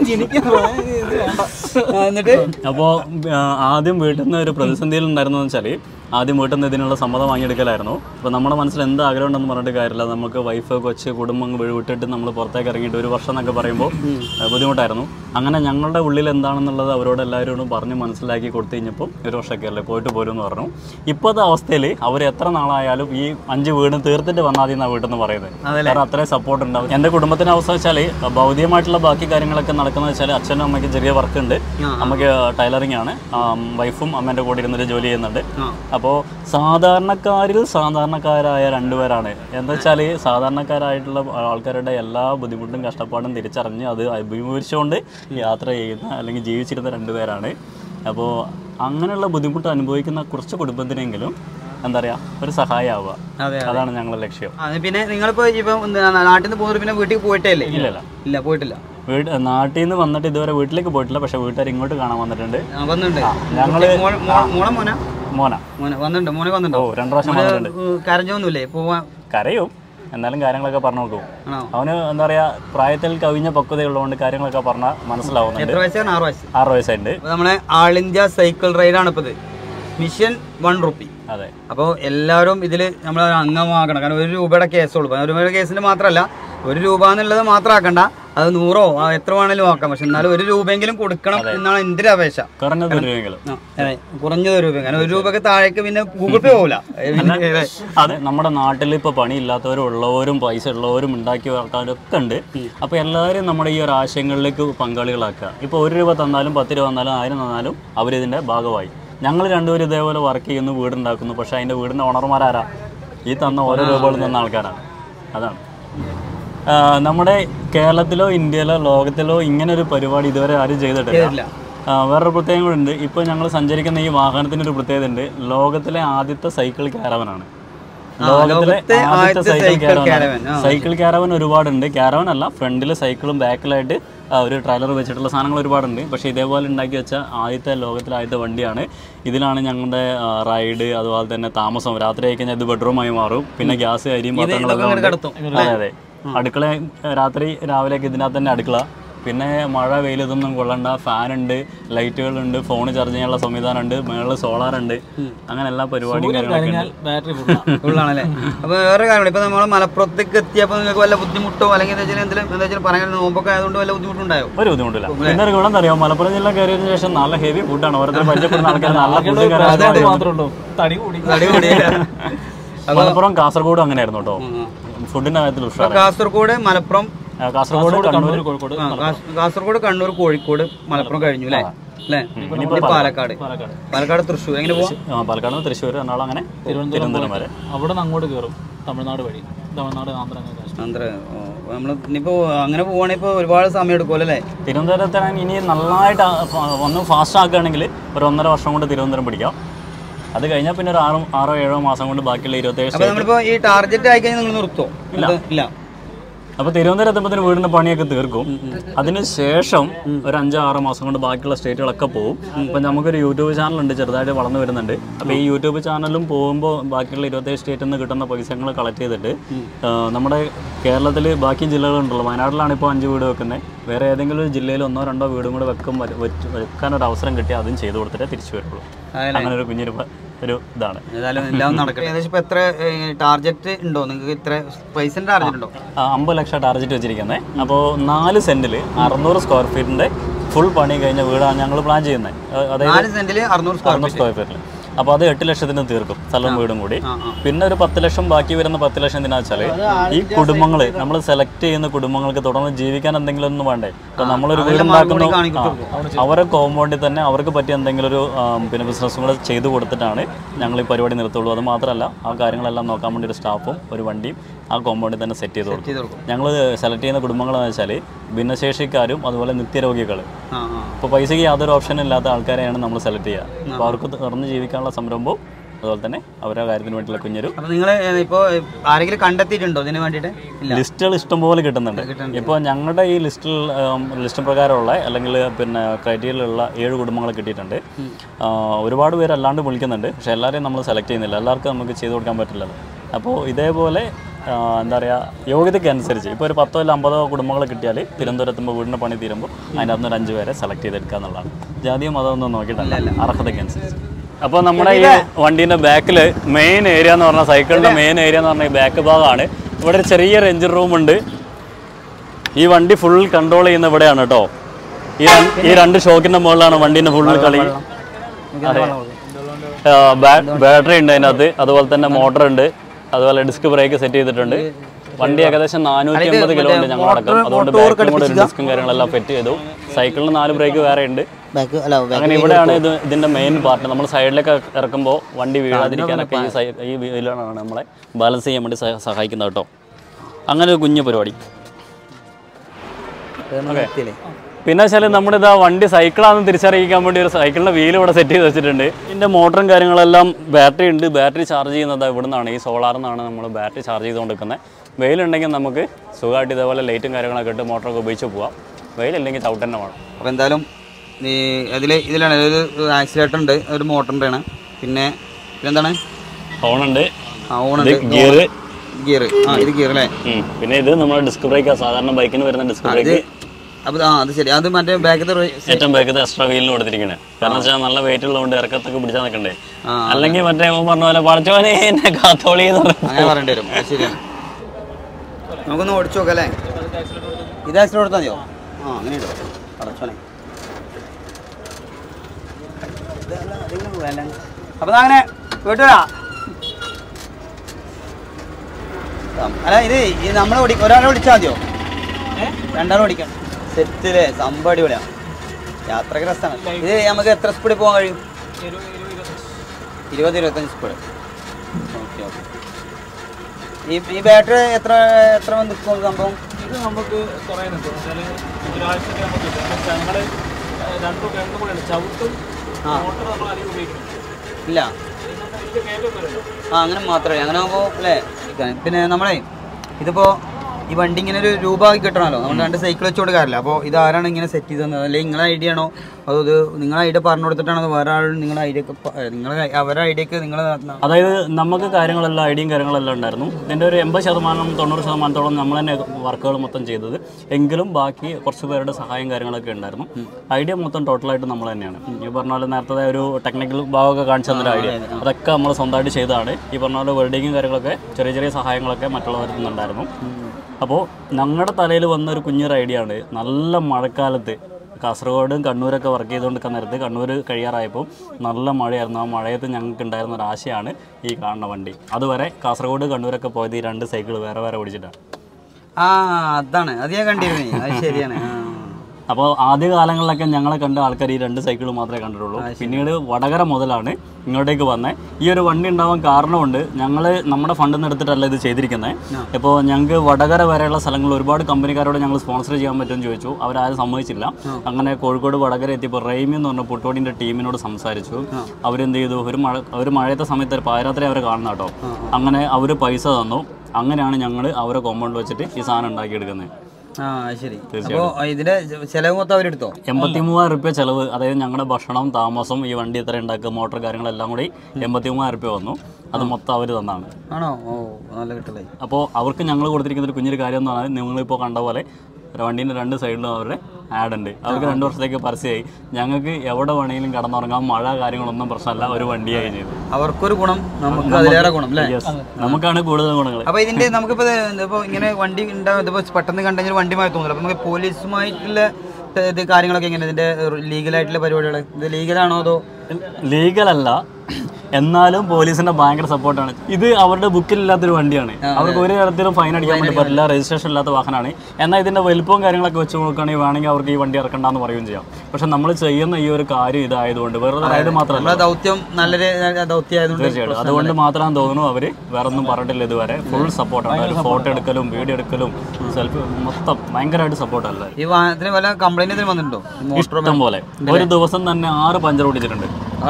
ആ, എന്നിട്ട്
അപ്പോൾ ആദ്യം വീട്ടിൽ നിന്ന് ഒരു പ്രതിസന്ധിയിൽ ഉണ്ടായിരുന്നെന്ന് വെച്ചാൽ ആദ്യം വീട്ടിൽ നിന്ന് ഇതിനുള്ള സമ്മതം വാങ്ങിയെടുക്കലായിരുന്നു അപ്പോൾ നമ്മുടെ മനസ്സിൽ എന്ത് ആഗ്രഹം ഉണ്ടെന്ന് പറഞ്ഞിട്ട് കാര്യമില്ല നമുക്ക് വൈഫ് കൊച്ച് കുടുംബം വീ- വിട്ടിട്ട് നമ്മൾ പുറത്തേക്ക് ഇറങ്ങിയിട്ട് ഒരു വർഷം എന്നൊക്കെ പറയുമ്പോൾ ഏഹ്, ബുദ്ധിമുട്ടായിരുന്നു അങ്ങനെ ഞങ്ങളുടെ ഉള്ളിൽ എന്താണെന്നുള്ളത് അവരോട് എല്ലാവരോടും പറഞ്ഞ് മനസ്സിലാക്കി കൊടുത്തു കഴിഞ്ഞപ്പോൾ ഒരു വർഷമൊക്കെ അല്ലേ പോയിട്ട് പോരും എന്ന് പറഞ്ഞു ഇപ്പോഴത്തെ അവസ്ഥയിൽ അവർ എത്ര നാളായാലും ഈ അഞ്ച് വീടും തീർത്തിട്ട് വന്നാൽ മതി എന്നാണ് വീട്ടിൽ നിന്ന് പറയുന്നത്
അതല്ലേ?
കാരണം അത്രയും സപ്പോർട്ട് ഉണ്ടാവും എൻ്റെ കുടുംബത്തിൻ്റെ അവസ്ഥ വെച്ചാൽ ഭൗതികമായിട്ടുള്ള ബാക്കി കാര്യങ്ങളൊക്കെ നടക്കുന്നത് വെച്ചാൽ അച്ഛനും അമ്മയ്ക്ക് ചെറിയ വർക്ക് ഉണ്ട്
ആ.
അമ്മയ്ക്ക് ടൈലറിംഗ് ആണ് ആം, വൈഫും അമ്മേൻ്റെ കൂടെ ഇരുന്നിട്ട് ജോലി ചെയ്യുന്നുണ്ട്
ആ.
അപ്പോൾ സാധാരണക്കാരിൽ സാധാരണക്കാരായ രണ്ടുപേരാണ് എന്താ വെച്ചാൽ സാധാരണക്കാരായിട്ടുള്ള ആൾക്കാരുടെ എല്ലാ ബുദ്ധിമുട്ടും കഷ്ടപ്പാടും തിരിച്ചറിഞ്ഞ് അത് അഭിമുഖിച്ചുകൊണ്ട് യാത്ര ചെയ്യുന്ന അല്ലെങ്കിൽ ജീവിച്ചിരുന്ന രണ്ടുപേരാണ് അപ്പോൾ അങ്ങനെയുള്ള ബുദ്ധിമുട്ട് അനുഭവിക്കുന്ന കുറച്ച് കുടുംബത്തിനെങ്കിലും എന്താ പറയുക ഒരു സഹായമാവുക
അതെ
അതാണ് ഞങ്ങളുടെ ലക്ഷ്യം
ആ, പിന്നെ നിങ്ങളിപ്പോ ഇപ്പൊ എന്താ, നാട്ടിൽ നിന്ന് പോകുന്നത് പിന്നെ വീട്ടിൽ പോയിട്ടേ അല്ലേ
ഇല്ലല്ല
ഇല്ല പോയിട്ടില്ല
വീട് നാട്ടിൽ നിന്ന് വന്നിട്ട് ഇതുവരെ വീട്ടിലേക്ക് പോയിട്ടില്ല പക്ഷെ വീട്ടുകാർ ഇങ്ങോട്ട് കാണാൻ വന്നിട്ടുണ്ട്
ആ, വന്നിട്ടുണ്ട്
ഞങ്ങള്
മോൾ- മോൾ- മോളെ മോന
മോന
മോനെ വന്നിട്ടുണ്ട് മോനെ
ഓ
വന്നിട്ടുണ്ടോ
രണ്ടു പ്രാവശ്യം വന്നിട്ടുണ്ട്
കരഞ്ഞൊന്നുമില്ലേ പോവാൻ
കരയും എന്നാലും കാര്യങ്ങളൊക്കെ പറഞ്ഞു നോക്കും
ആണോ
അവന് എന്താ പറയാ പ്രായത്തിൽ കവിഞ്ഞ പക്വതയുള്ളതുകൊണ്ട് കാര്യങ്ങളൊക്കെ പറഞ്ഞാൽ മനസ്സിലാവുന്നുണ്ട്
എത്ര വയസ്സാണ് ആറ് വയസ്സ്
ആറ് വയസ്സായിട്ടുണ്ട്
അപ്പൊ നമ്മളെ ആൾ ഇന്ത്യ സൈക്കിൾ റൈഡാണ് ഇപ്പത് മിഷൻ വൺ റുപ്പി
അതെ
അപ്പോൾ എല്ലാവരും ഇതിൽ നമ്മൾ അംഗമാക്കണം കാരണം ഒരു രൂപയുടെ കേസുള്ളൂ ഒരു രൂപയുടെ കേസിന് മാത്രമല്ല ഒരു രൂപ എന്നുള്ളത് മാത്രം ആക്കണ്ട അത് നൂറോ ആ എത്ര വേണേലും ആക്കാം പക്ഷെ എന്നാലും ഒരു രൂപയെങ്കിലും കൊടുക്കണം എന്നാണ് എൻ്റെ ഒരു അപേക്ഷ
കുറഞ്ഞത് ഒരു രൂപയെങ്കിലും
ആ, അതെ കുറഞ്ഞത് ഒരു രൂപ കാരണം ഒരു രൂപക്ക് താഴേക്ക് പിന്നെ ഗൂഗിൾ പേ പോകില്ല പിന്നെ
അതെ നമ്മുടെ നാട്ടിൽ ഇപ്പോൾ പണിയില്ലാത്തവരും ഉള്ളവരും പൈസ ഉള്ളവരും ഉണ്ടാക്കി ആൾക്കാരൊക്കെ ഉണ്ട് അപ്പോൾ എല്ലാവരും നമ്മുടെ ഈ ഒരു ആശയങ്ങളിലേക്ക് പങ്കാളികളാക്കുക ഇപ്പോൾ ഒരു രൂപ തന്നാലും പത്ത് രൂപ തന്നാലും ആയിരം തന്നാലും അവരിതിൻ്റെ ഭാഗമായി ഞങ്ങൾ രണ്ടുപേരും ഇതേപോലെ വർക്ക് ചെയ്യുന്നു വീടുണ്ടാക്കുന്നു പക്ഷേ അതിൻ്റെ വീടിൻ്റെ ഓണർമാരാരാ ഈ തന്ന ഓരോ രൂപകളും തന്ന ആൾക്കാരാണ് അതാണ് ആ, നമ്മുടെ കേരളത്തിലോ ഇന്ത്യയിലോ ലോകത്തിലോ ഇങ്ങനെ ഒരു പരിപാടി ഇതുവരെ ആരും ചെയ്തിട്ടില്ല
ഇല്ല.
ആ, വേറൊരു പ്രത്യേകം കൂടെ ഉണ്ട് ഇപ്പോൾ ഞങ്ങൾ സഞ്ചരിക്കുന്ന ഈ വാഹനത്തിന് ഒരു പ്രത്യേകത ഉണ്ട് ലോകത്തിലെ ആദ്യത്തെ സൈക്കിൾ ക്യാരവനാണ് ലോകത്തിലെ
ലോകത്തെ
ആദ്യത്തെ
ആദ്യത്തെ
സൈക്കിൾ
cycle
ക്യാരവൻ
caravan. ആ,
സൈക്കിൾ ക്യാരവൻ ഒരുപാടുണ്ട് ക്യാരവൻ അല്ല ഫ്രണ്ടിൽ സൈക്കിളും ബാക്കിലായിട്ട് ആ, ഒരു ട്രailer വെച്ചിട്ടുള്ള സാധനങ്ങൾ ഒരുപാടുണ്ട് പക്ഷേ ഇതേപോലെ ഉണ്ടാക്കി വെച്ച ആദ്യത്തെ ലോകത്തിലെ ആദ്യത്തെ വണ്ടിയാണ് ഇതിലാണ് ഞങ്ങളുടെ റൈഡ് അതുപോലെ തന്നെ താമസം രാത്രി ആയി കഴിഞ്ഞാൽ ഇത് ബെഡ്റൂമായി മാറും പിന്നെ ഗ്യാസ് അരിയും പാത്രങ്ങളെല്ലാം
ഇങ്ങനെ
ഉണ്ട്.
കിടത്തും.
അതെ അതെ അടുക്കള രാത്രി രാവിലെയൊക്കെ ഇതിനകത്ത് തന്നെ അടുക്കള പിന്നെ മഴ വെയിൽ ഇതൊന്നും കൊള്ളണ്ട ഫാനുണ്ട് ലൈറ്റുകളുണ്ട് ഫോൺ ചാർജ് ചെയ്യാനുള്ള സംവിധാനമുണ്ട് മേളിൽ സോളാർ ഉണ്ട് അങ്ങനെ എല്ലാ പരിപാടിയും കാര്യങ്ങളൊക്കെ
കഴിഞ്ഞാൽ ബാറ്ററി ഫുള്ളാണ്
ഉള്ളാണല്ലേ അപ്പൊ വേറെ കാര്യം ഇപ്പൊ നമ്മൾ മലപ്പുറത്തേക്ക് എത്തിയപ്പോൾ നിങ്ങൾക്ക് വല്ല ബുദ്ധിമുട്ടോ അല്ലെങ്കിൽ എന്താ വെച്ചാൽ എന്തെങ്കിലും എന്താ വെച്ചാൽ പറയാൻ നോമ്പൊക്കെ ആയതുകൊണ്ട് വല്ല ബുദ്ധിമുട്ടുണ്ടായോ
ഒരു ബുദ്ധിമുട്ടില്ല പിന്നെ ഒരു ഗുണം അറിയാം മലപ്പുറം ജില്ല കയറിയതിനു ശേഷം നല്ല ഹെവി ഫുഡാണ് ഓരോരുത്തർ പരിചയപ്പെടുന്ന ആൾക്കാർ നല്ല ഫുഡ്
അത് മാത്രമേ ഉള്ളൂ തടി കൂടി
അടിപൊളിയില്ല
മലപ്പുറം കാസർഗോഡ് അങ്ങനെയായിരുന്നു കേട്ടോ ഫുഡിന്റെ കാര്യത്തിൽ ഉഷാറ്
കാസർഗോഡ് മലപ്പുറം
കാസർഗോഡ് കണ്ണൂർ
കണ്ണൂർ കോഴിക്കോട്
ആ, കാസ- കാസർഗോഡ് കണ്ണൂർ കോഴിക്കോട് മലപ്പുറം കഴിഞ്ഞു അല്ലേ അല്ലേ ഇനി പാലക്കാട്
പാലക്കാട്
പാലക്കാട് തൃശ്ശൂർ എങ്ങനെ പോവാം
ആ, പാലക്കാട് നിന്ന് തൃശ്ശൂർ എറണാകുളം അങ്ങനെ തിരുവനന്തപുരം വരെ
അവിടെ നിന്ന് അങ്ങോട്ട് കയറും തമിഴ്നാട് വഴി തമിഴ്നാട് ആന്ധ്ര അങ്ങനെ കാശ്മീർ.
ആന്ധ്ര നമ്മൾ ഇനിയിപ്പോ അങ്ങനെ പോവാണെങ്കിൽ ഇപ്പൊ ഒരുപാട് സമയം എടുക്കുമല്ലോ അല്ലേ
തിരുവനന്തപുരത്താണ് ഇനി നന്നായിട്ട് ആ- ഫ- ഒന്ന് ഫാസ്റ്റ് ആക്കുകയാണെങ്കിൽ ഒരു ഒന്നര വർഷം കൊണ്ട് തിരുവനന്തപുരം പിടിക്കാം അത് കഴിഞ്ഞാൽ പിന്നെ ഒരു ആറോ ആറോ ഏഴോ മാസം കൊണ്ട് ബാക്കിയുള്ള ഇരുപത്തേഴ്
അപ്പൊ നമ്മളിപ്പോ ഈ ടാർഗറ്റ് ആയി കഴിഞ്ഞാൽ നിങ്ങൾ നിർത്തുമോ അത് ഇല്ല
അപ്പോൾ തിരുവനന്തപുരം എത്തുമ്പോൾ വീടിൻ്റെ പണിയൊക്കെ തീർക്കും അതിന് ശേഷം ഒരു അഞ്ചോ ആറോ മാസം കൊണ്ട് ബാക്കിയുള്ള സ്റ്റേറ്റുകളൊക്കെ പോകും അപ്പം നമുക്കൊരു യൂട്യൂബ് ചാനലുണ്ട് ചെറുതായിട്ട് വളർന്നു വരുന്നുണ്ട് അപ്പോൾ ഈ യൂട്യൂബ് ചാനലും പോകുമ്പോൾ ബാക്കിയുള്ള ഇരുപത്തേഴ് സ്റ്റേറ്റിൽ നിന്ന് കിട്ടുന്ന പൈസകൾ കളക്ട് ചെയ്തിട്ട് ആ, നമ്മുടെ കേരളത്തിൽ ബാക്കി ജില്ലകളുണ്ടല്ലോ വയനാട്ടിലാണ് ഇപ്പോൾ അഞ്ച് വീട് വെക്കുന്നത് വേറെ ഏതെങ്കിലും ഒരു ജില്ലയിൽ ഒന്നോ രണ്ടോ വീടും കൂടെ വെക്കും വെക്കാൻ ഒരു അവസരം കിട്ടിയാൽ അതും ചെയ്തു കൊടുത്തിട്ടേ തിരിച്ചു വരുള്ളൂ
അതല്ലേ?
അങ്ങനെ ഒരു കുഞ്ഞൊരു പ- ഒരു ഇതാണ്
ഏതായാലും എല്ലാം നടക്കട്ടെ ഏകദേശം ഇപ്പൊ എത്ര ടാർഗറ്റ് ഉണ്ടോ നിങ്ങൾക്ക് ഇത്ര പൈസ ടാർഗറ്റ് ഉണ്ടോ
ആ, അമ്പത് ലക്ഷം ടാർജറ്റ് വെച്ചിരിക്കുന്നത് അപ്പോൾ നാല് സെന്റിൽ അറുന്നൂറ് സ്ക്വയർ ഫീറ്റിന്റെ ഫുൾ പണി കഴിഞ്ഞ വീടാണ് ഞങ്ങൾ പ്ലാൻ ചെയ്യുന്നത് അതായത്
നാല് സെന്റില് അറുന്നൂറ് സ്ക്വയർ
അറുന്നൂറ് സ്ക്വയർ ഫീറ്റിൽ അപ്പോൾ അത് എട്ട് ലക്ഷത്തിന് തീർക്കും സ്ഥലം വീടും കൂടി
ആ, ആ.
പിന്നെ ഒരു പത്ത് ലക്ഷം ബാക്കി വരുന്ന പത്ത് ലക്ഷം എന്തിനാ വെച്ചാൽ ഈ കുടുംബങ്ങൾ നമ്മൾ സെലക്ട് ചെയ്യുന്ന കുടുംബങ്ങൾക്ക് തുടർന്ന് ജീവിക്കാൻ എന്തെങ്കിലും ഒന്നും വേണ്ടേ ഇപ്പൊ നമ്മളൊരു വീട് ഉണ്ടാക്കുന്നു ആ, അവരെ കോമ്പൗണ്ടിൽ തന്നെ അവർക്ക് പറ്റിയ എന്തെങ്കിലും ഒരു ആ, പിന്നെ ബിസിനസ്സും കൂടെ ചെയ്തു കൊടുത്തിട്ടാണ് ഞങ്ങൾ ഈ പരിപാടി നിർത്തുള്ളൂ അത് മാത്രമല്ല ആ കാര്യങ്ങളെല്ലാം നോക്കാൻ വേണ്ടി ഒരു സ്റ്റാഫും ഒരു വണ്ടിയും ആ കോമ്പൗണ്ടിൽ തന്നെ സെറ്റ് ചെയ്ത് കൊടുക്കും
ചെയ്ത് കൊടുക്കും
ഞങ്ങൾ സെലക്ട് ചെയ്യുന്ന കുടുംബങ്ങളെന്ന് വെച്ചാൽ ഭിന്നശേഷിക്കാരും അതുപോലെ നിത്യരോഗികൾ
ആ ആ
ഇപ്പോൾ പൈസയ്ക്ക് യാതൊരു ഓപ്ഷനും ഇല്ലാത്ത ആൾക്കാരെയാണ് നമ്മൾ സെലക്ട് ചെയ്യുക അപ്പോൾ അവർക്ക് തുറന്ന് ജീവിക്കാനുള്ള സംരംഭവും അതുപോലെ തന്നെ അവരുടെ കാര്യത്തിന് വേണ്ടിയുള്ള കുഞ്ഞൊരു
അപ്പൊ നിങ്ങൾ ഇപ്പോ ആരെങ്കിലും കണ്ടെത്തിയിട്ടുണ്ടോ ഇതിന് വേണ്ടിയിട്ട് ഇല്ല
ലിസ്റ്റുകൾ ഇഷ്ടംപോലെ കിട്ടുന്നുണ്ട് ഇപ്പോൾ ഞങ്ങളുടെ ഈ ലിസ്റ്റിൽ ലിസ്റ്റ് പ്രകാരമുള്ള അല്ലെങ്കിൽ പിന്നെ ക്രൈറ്റീരിയയിലുള്ള ഏഴ് കുടുംബങ്ങളെ കിട്ടിയിട്ടുണ്ട് ആ, ഒരുപാട് പേര് അല്ലാണ്ട് വിളിക്കുന്നുണ്ട് പക്ഷേ എല്ലാവരെയും നമ്മൾ സെലക്ട് ചെയ്യുന്നില്ല എല്ലാവർക്കും നമുക്ക് ചെയ്ത് കൊടുക്കാൻ പറ്റില്ലല്ലോ അപ്പോൾ ഇതേപോലെ ആ, എന്താ പറയുക യോഗ്യതയ്ക്ക് അനുസരിച്ച് ഇപ്പോൾ ഒരു പത്തോ അല്ല അമ്പതോ കുടുംബങ്ങൾ കിട്ടിയാൽ തിരുവനന്തപുരത്തുമ്പോൾ വീടിൻ്റെ പണി തീരുമ്പോൾ അതിൻ്റെ അകത്ത് ഒരു അഞ്ച് പേരെ സെലക്ട് ചെയ്തെടുക്കുക എന്നുള്ളതാണ് ജാതിയും മതമൊന്നും നോക്കിയിട്ടല്ല അർഹതയ്ക്ക് അനുസരിച്ച് അപ്പോൾ നമ്മുടെ ഈ വണ്ടീൻ്റെ ബാക്കിൽ മെയിൻ ഏരിയ എന്ന് പറഞ്ഞാൽ സൈക്കിളിൻ്റെ മെയിൻ ഏരിയ എന്ന് പറഞ്ഞാൽ ഈ ബാക്ക് ഭാഗമാണ് ഇവിടെ ഒരു ചെറിയൊരു എഞ്ചിൻ റൂം ഉണ്ട് ഈ വണ്ടി ഫുൾ കൺട്രോൾ ചെയ്യുന്ന ഇവിടെയാണ് കേട്ടോ ഈ രണ്ട്- ഈ രണ്ട് ഷോക്കിന്റെ മുകളിലാണ് വണ്ടീന്റെ ഫുൾ കളി അതെ ബാറ്ററി ഉണ്ട് അതിനകത്ത് അതുപോലെ തന്നെ മോട്ടർ ഉണ്ട് അതുപോലെ ഡിസ്ക് ബ്രേക്ക് സെറ്റ് ചെയ്തിട്ടുണ്ട് വണ്ടി ഏകദേശം നാനൂറ്റി അമ്പത് കിലോ ഉണ്ട് ഞങ്ങളടക്കം അതുകൊണ്ട് ബാക്കിലും കൂടെ ഒരു ഡിസ്കും കാര്യങ്ങളെല്ലാം ഫിറ്റ് ചെയ്തു സൈക്കിളിന് നാല് ബ്രേക്ക് വേറെ ഉണ്ട്
ബാക്ക് അല്ല
അങ്ങനെ ഇവിടെയാണ് ഇത് ഇതിന്റെ മെയിൻ പാർട്ട് നമ്മൾ സൈഡിലേക്ക് ഇറക്കുമ്പോൾ വണ്ടി വീഴാതിരിക്കാനൊക്കെ ഈ സൈ ഈ വീലാണ് നമ്മളെ ബാലൻസ് ചെയ്യാൻ വേണ്ടി സഹ- സഹായിക്കുന്നത് കേട്ടോ അങ്ങനെ ഒരു കുഞ്ഞു പരിപാടി പിന്നെ വെച്ചാൽ നമ്മുടെ ഇതാ വണ്ടി സൈക്കിളാണെന്ന് തിരിച്ചറിയിക്കാൻ വേണ്ടി ഒരു സൈക്കിളിന്റെ വീൽ ഇവിടെ സെറ്റ് ചെയ്ത് വെച്ചിട്ടുണ്ട് ഇതിന്റെ മോട്ടറും കാര്യങ്ങളെല്ലാം ബാറ്ററി ഉണ്ട് ബാറ്ററി ചാർജ് ചെയ്യുന്നത് ഇവിടെ നിന്നാണ് ഈ സോളാറിൽ നിന്നാണ് നമ്മൾ ബാറ്ററി ചാർജ് ചെയ്തുകൊണ്ടിരിക്കുന്നത് വെയിലുണ്ടെങ്കിൽ നമുക്ക് സുഖമായിട്ട് ഇതേപോലെ ലൈറ്റും കാര്യങ്ങളൊക്കെ ഇട്ട് മോട്ടറൊക്കെ ഉപയോഗിച്ച് പോവാം വെയിലില്ലെങ്കിൽ ചവിട്ട് തന്നെ വേണം
അപ്പോൾ എന്തായാലും ഈ ഇതിൽ ഇതിലാണ് ഒരു ആക്സിലേറ്റർ ഉണ്ട് ഒരു മോട്ടറിൻ്റെ ആണ് പിന്നെ ഇതെന്താണ്
ഹോണുണ്ട്
ആ ഓണുണ്ട്
ഗിയർ
ഗിയർ ആ ഇത് ഗിയർ അല്ലേ
പിന്നെ ഇത് നമ്മുടെ ഡിസ്ക് ബ്രേക്കാണ് സാധാരണ ബൈക്കിന് വരുന്ന ഡിസ്ക് ബ്രേക്ക്
അപ്പൊ ആ അത് ശരി അത് മറ്റേ ബാഗത്തെ
ഏറ്റവും ബാക്കത്ത് എക്സ്ട്രാ വീലിന് കൊടുത്തിരിക്കുന്നത് കാരണം വെച്ചാൽ നല്ല വെയിറ്റ് ഉള്ളതുകൊണ്ട് ഇറക്കത്തൊക്കെ പിടിച്ചാൽ നിൽക്കണ്ടേ
ആ
അല്ലെങ്കിൽ മറ്റേ ഇവൻ പറഞ്ഞ പോലെ പടച്ചോനെ എന്നെ കാത്തോളി എന്ന് പറഞ്ഞു
അങ്ങനെ പറയേണ്ടി വരും അത് ശരിയാണ് നമുക്കൊന്ന് ഓടിച്ചു നോക്കാം അല്ലേ ഇത് ആക്സിഡന്റ് കൊടുത്താൽ മതിയോ ആ അങ്ങനെ ഇടും അടച്ചോനെ അപ്പൊ അങ്ങനെ വീട്ടുകാരാ അല്ല ഇത് ഇത് നമ്മളെ ഓടി ഒരാളെ വിളിച്ചാൽ മതിയോ രണ്ടാളെ ഓടിക്കാം സെറ്റില്ലേ സംഭവം അടിപൊളിയാ യാത്രക്ക് രസമാണ് ഇത് നമുക്ക് എത്ര സ്പീഡിൽ പോകാൻ കഴിയും ഇരുപത് ഇരുപത്തഞ്ച് സ്പീഡ് ഓക്കെ ഓക്കെ ഈ ഈ ബാറ്ററി എത്ര എത്ര നിൽക്കും സംഭവം
ഇത് നമുക്ക് കുറേ നിൽക്കും വെച്ചാല് ഒരാഴ്ചയൊക്കെ നമുക്ക് കിട്ടും പക്ഷേ ഞങ്ങള് രണ്ടും രണ്ടും കൂടെയാണ് ചവിട്ടും
ആ.
മോട്ടർ നമ്മൾ അധികം ഉപയോഗിക്കുന്നു
ഇല്ല
ഇത് കയറ്റം വരുമല്ലോ
ആ അങ്ങനെ മാത്രമേ അങ്ങനെ ആകുമ്പോൾ അല്ലേ പിന്നെ നമ്മളെ ഇതിപ്പോൾ ഈ വണ്ടി ഇങ്ങനെ ഒരു രൂപമാക്കി കിട്ടണമല്ലോ നമ്മൾ രണ്ട് സൈക്കിൾ വെച്ച് കൊടുക്കാറില്ല അപ്പോൾ ഇത് ആരാണ് ഇങ്ങനെ സെറ്റ് ചെയ്ത് തന്നത് അല്ലെങ്കിൽ നിങ്ങളെ ഐഡിയ ആണോ അതോ ഇത് നിങ്ങളെ ഐഡിയ പറഞ്ഞു കൊടുത്തിട്ടാണോ അത് വേറെ ആൾ നിങ്ങളുടെ ഐഡിയ ഒക്കെ നിങ്ങളെ അവരുടെ ഐഡിയക്ക് നിങ്ങൾ
അതായത് നമുക്ക് കാര്യങ്ങളെല്ലാം ഐഡിയയും കാര്യങ്ങളെല്ലാം ഉണ്ടായിരുന്നു ഇതിൻ്റെ ഒരു എൺപത് ശതമാനം തൊണ്ണൂറ് ശതമാനത്തോളം നമ്മൾ തന്നെ വർക്കുകൾ മൊത്തം ചെയ്തത് എങ്കിലും ബാക്കി കുറച്ച് പേരുടെ സഹായം കാര്യങ്ങളൊക്കെ ഉണ്ടായിരുന്നു ഐഡിയ മൊത്തം ടോട്ടലായിട്ട് നമ്മൾ തന്നെയാണ് ഈ പറഞ്ഞ പോലെ നേരത്തെ ഒരു ടെക്നിക്കൽ ഭാഗമൊക്കെ കാണിച്ചു തന്നൊരു ഐഡിയ അതൊക്കെ നമ്മൾ സ്വന്തമായിട്ട് ചെയ്തതാണ് ഈ പറഞ്ഞ പോലെ വെൽഡിങ്ങും കാര്യങ്ങളൊക്കെ ചെറിയ ചെറിയ സഹായങ്ങളൊക്കെ മറ്റുള്ളവരിൽ നിന്നുണ്ടായിരുന്നു അപ്പോൾ ഞങ്ങളുടെ തലയിൽ വന്ന ഒരു കുഞ്ഞൊരു ഐഡിയ ആണ് നല്ല മഴക്കാലത്ത് കാസർഗോഡും കണ്ണൂരൊക്കെ വർക്ക് ചെയ്തുകൊണ്ടിരിക്കുന്ന നേരത്ത് കണ്ണൂർ കഴിയാറായപ്പോൾ നല്ല മഴയായിരുന്നു ആ മഴയത്ത് ഞങ്ങൾക്ക് ഉണ്ടായിരുന്ന ഒരു ആശയമാണ് ഈ കാണുന്ന വണ്ടി അതുവരെ കാസർഗോഡ് കണ്ണൂരൊക്കെ പോയത് ഈ രണ്ട് സൈക്കിൾ വേറെ വേറെ ഓടിച്ചിട്ടാണ്
ആ അതാണ് അത് ഞാൻ കണ്ടിരുന്നേ അത് ശരിയാണ് ആ.
അപ്പോൾ ആദ്യ കാലങ്ങളിലൊക്കെ ഞങ്ങളെ കണ്ട ആൾക്കാർ ഈ രണ്ട് സൈക്കിൾ മാത്രമേ കണ്ടിട്ടുള്ളൂ പിന്നീട് വടകര മുതലാണ് ഇങ്ങോട്ടേക്ക് വന്നത് ഈ ഒരു വണ്ടി ഉണ്ടാവാൻ കാരണമുണ്ട് ഞങ്ങൾ നമ്മുടെ ഫണ്ടിൽ നിന്ന് എടുത്തിട്ടല്ല ഇത് ചെയ്തിരിക്കുന്നത് ഇപ്പോൾ ഞങ്ങൾക്ക് വടകര വരെയുള്ള സ്ഥലങ്ങളിൽ ഒരുപാട് കമ്പനിക്കാരോട് ഞങ്ങൾ സ്പോൺസർ ചെയ്യാൻ പറ്റുമെന്ന് ചോദിച്ചു അവരാരും സമ്മതിച്ചില്ല അങ്ങനെ കോഴിക്കോട് വടകര എത്തിയപ്പോൾ റെയിമി എന്ന് പറഞ്ഞ പുട്ടോടിൻ്റെ ടീമിനോട് സംസാരിച്ചു അവരെന്ത് ചെയ്തു ഒരു മഴ ഒരു മഴയത്തെ സമയത്ത് ഒരു പാതിരാത്രി അവരെ കാണുന്ന കേട്ടോ അങ്ങനെ അവർ പൈസ തന്നു അങ്ങനെയാണ് ഞങ്ങൾ അവരെ കോമ്പൗണ്ട് വെച്ചിട്ട് ഈ സാധനം ഉണ്ടാക്കിയെടുക്കുന്നത്
ആ ശരി അപ്പോൾ ഇതിന്റെ ചെലവ് മൊത്തം അവരെടുത്തോ
എൺപത്തി മൂവായിരം റുപ്യ ചെലവ് അതായത് ഞങ്ങളുടെ ഭക്ഷണം താമസം ഈ വണ്ടി എത്ര ഉണ്ടാക്കുക മോട്ടോർ കാര്യങ്ങളെല്ലാം കൂടി എൺപത്തി മൂവായിരം റുപ്യ വന്നു അത് മൊത്തം അവർ തന്നാണ്
ആണോ ഓ നല്ല കിട്ടലായി
അപ്പോൾ അവർക്ക് ഞങ്ങൾ കൊടുത്തിരിക്കുന്ന ഒരു കുഞ്ഞൊരു കാര്യം എന്ന് പറഞ്ഞാൽ നിങ്ങളിപ്പോൾ കണ്ട പോലെ ഒരു വണ്ടീൻ്റെ രണ്ട് സൈഡിലും അവരുടെ ആഡ് ഉണ്ട് അവർക്ക് രണ്ട് വർഷത്തേക്ക് പരസ്യമായി ഞങ്ങൾക്ക് എവിടെ വേണമെങ്കിലും കടന്നുറങ്ങാം മഴ കാര്യങ്ങളൊന്നും പ്രശ്നമല്ല ഒരു വണ്ടിയായി ചെയ്തു
അവർക്കൊരു ഗുണം നമുക്ക് അതിലേറെ ഗുണം അല്ലേ
യെസ് നമുക്കാണ് കൂടുതൽ ഗുണങ്ങൾ
അപ്പൊ ഇതിന്റെ നമുക്കിപ്പോ ഇത് ഇപ്പൊ ഇങ്ങനെ വണ്ടി ഉണ്ടാവും ഇതിപ്പോ പെട്ടെന്ന് കണ്ടുകഴിഞ്ഞാൽ വണ്ടിമായി തോന്നില്ല അപ്പൊ നമുക്ക് പോലീസുമായിട്ടുള്ള ത- ഇത് കാര്യങ്ങളൊക്കെ എങ്ങനെ ഇതിന്റെ ലീഗലായിട്ടുള്ള പരിപാടികൾ ഇത് ലീഗലാണോ അതോ
ലീഗലല്ല എന്നാലും പോലീസിന്റെ ഭയങ്കര സപ്പോർട്ടാണ് ഇത് അവരുടെ ബുക്കിലില്ലാത്തൊരു വണ്ടിയാണ് അവർക്ക് ഒരു തരത്തിലും ഫൈൻ അടിക്കാൻ വേണ്ടി പറ്റില്ല രജിസ്ട്രേഷൻ ഇല്ലാത്ത വാഹനമാണ് എന്നാൽ ഇതിന്റെ വലിപ്പവും കാര്യങ്ങളൊക്കെ വെച്ച് നോക്കുകയാണെങ്കിൽ വേണമെങ്കിൽ അവർക്ക് ഈ വണ്ടി ഇറക്കണ്ടെന്ന് പറയുകയും ചെയ്യാം പക്ഷെ നമ്മൾ ചെയ്യുന്ന ഈ ഒരു കാര്യം ഇതായതുകൊണ്ട് വെറുതെ റൈഡ് മാത്രമല്ല
നമ്മളെ ദൗത്യം നല്ലൊരു ദൗത്യമായതുകൊണ്ട്
തീർച്ചയായിട്ടും അതുകൊണ്ട് മാത്രം തോന്നുന്നു അവര് വേറെ ഒന്നും പറഞ്ഞിട്ടില്ല ഇതുവരെ ഫുൾ സപ്പോർട്ടാണ് ഒരു ഫോട്ടോ എടുക്കലും വീഡിയോ എടുക്കലും സെൽഫി മൊത്തം ഭയങ്കരമായിട്ട് സപ്പോർട്ടല്ലേ
ഈ വാഹനത്തിന് വല്ല കംപ്ലൈന്റ് എന്തെങ്കിലും വന്നിട്ടുണ്ടോ ഈ മോട്ടോർ
ഇഷ്ടം പോലെ ഒരു ദിവസം തന്നെ ആറ് പഞ്ചർ ഓടിച്ചിട്ടുണ്ട്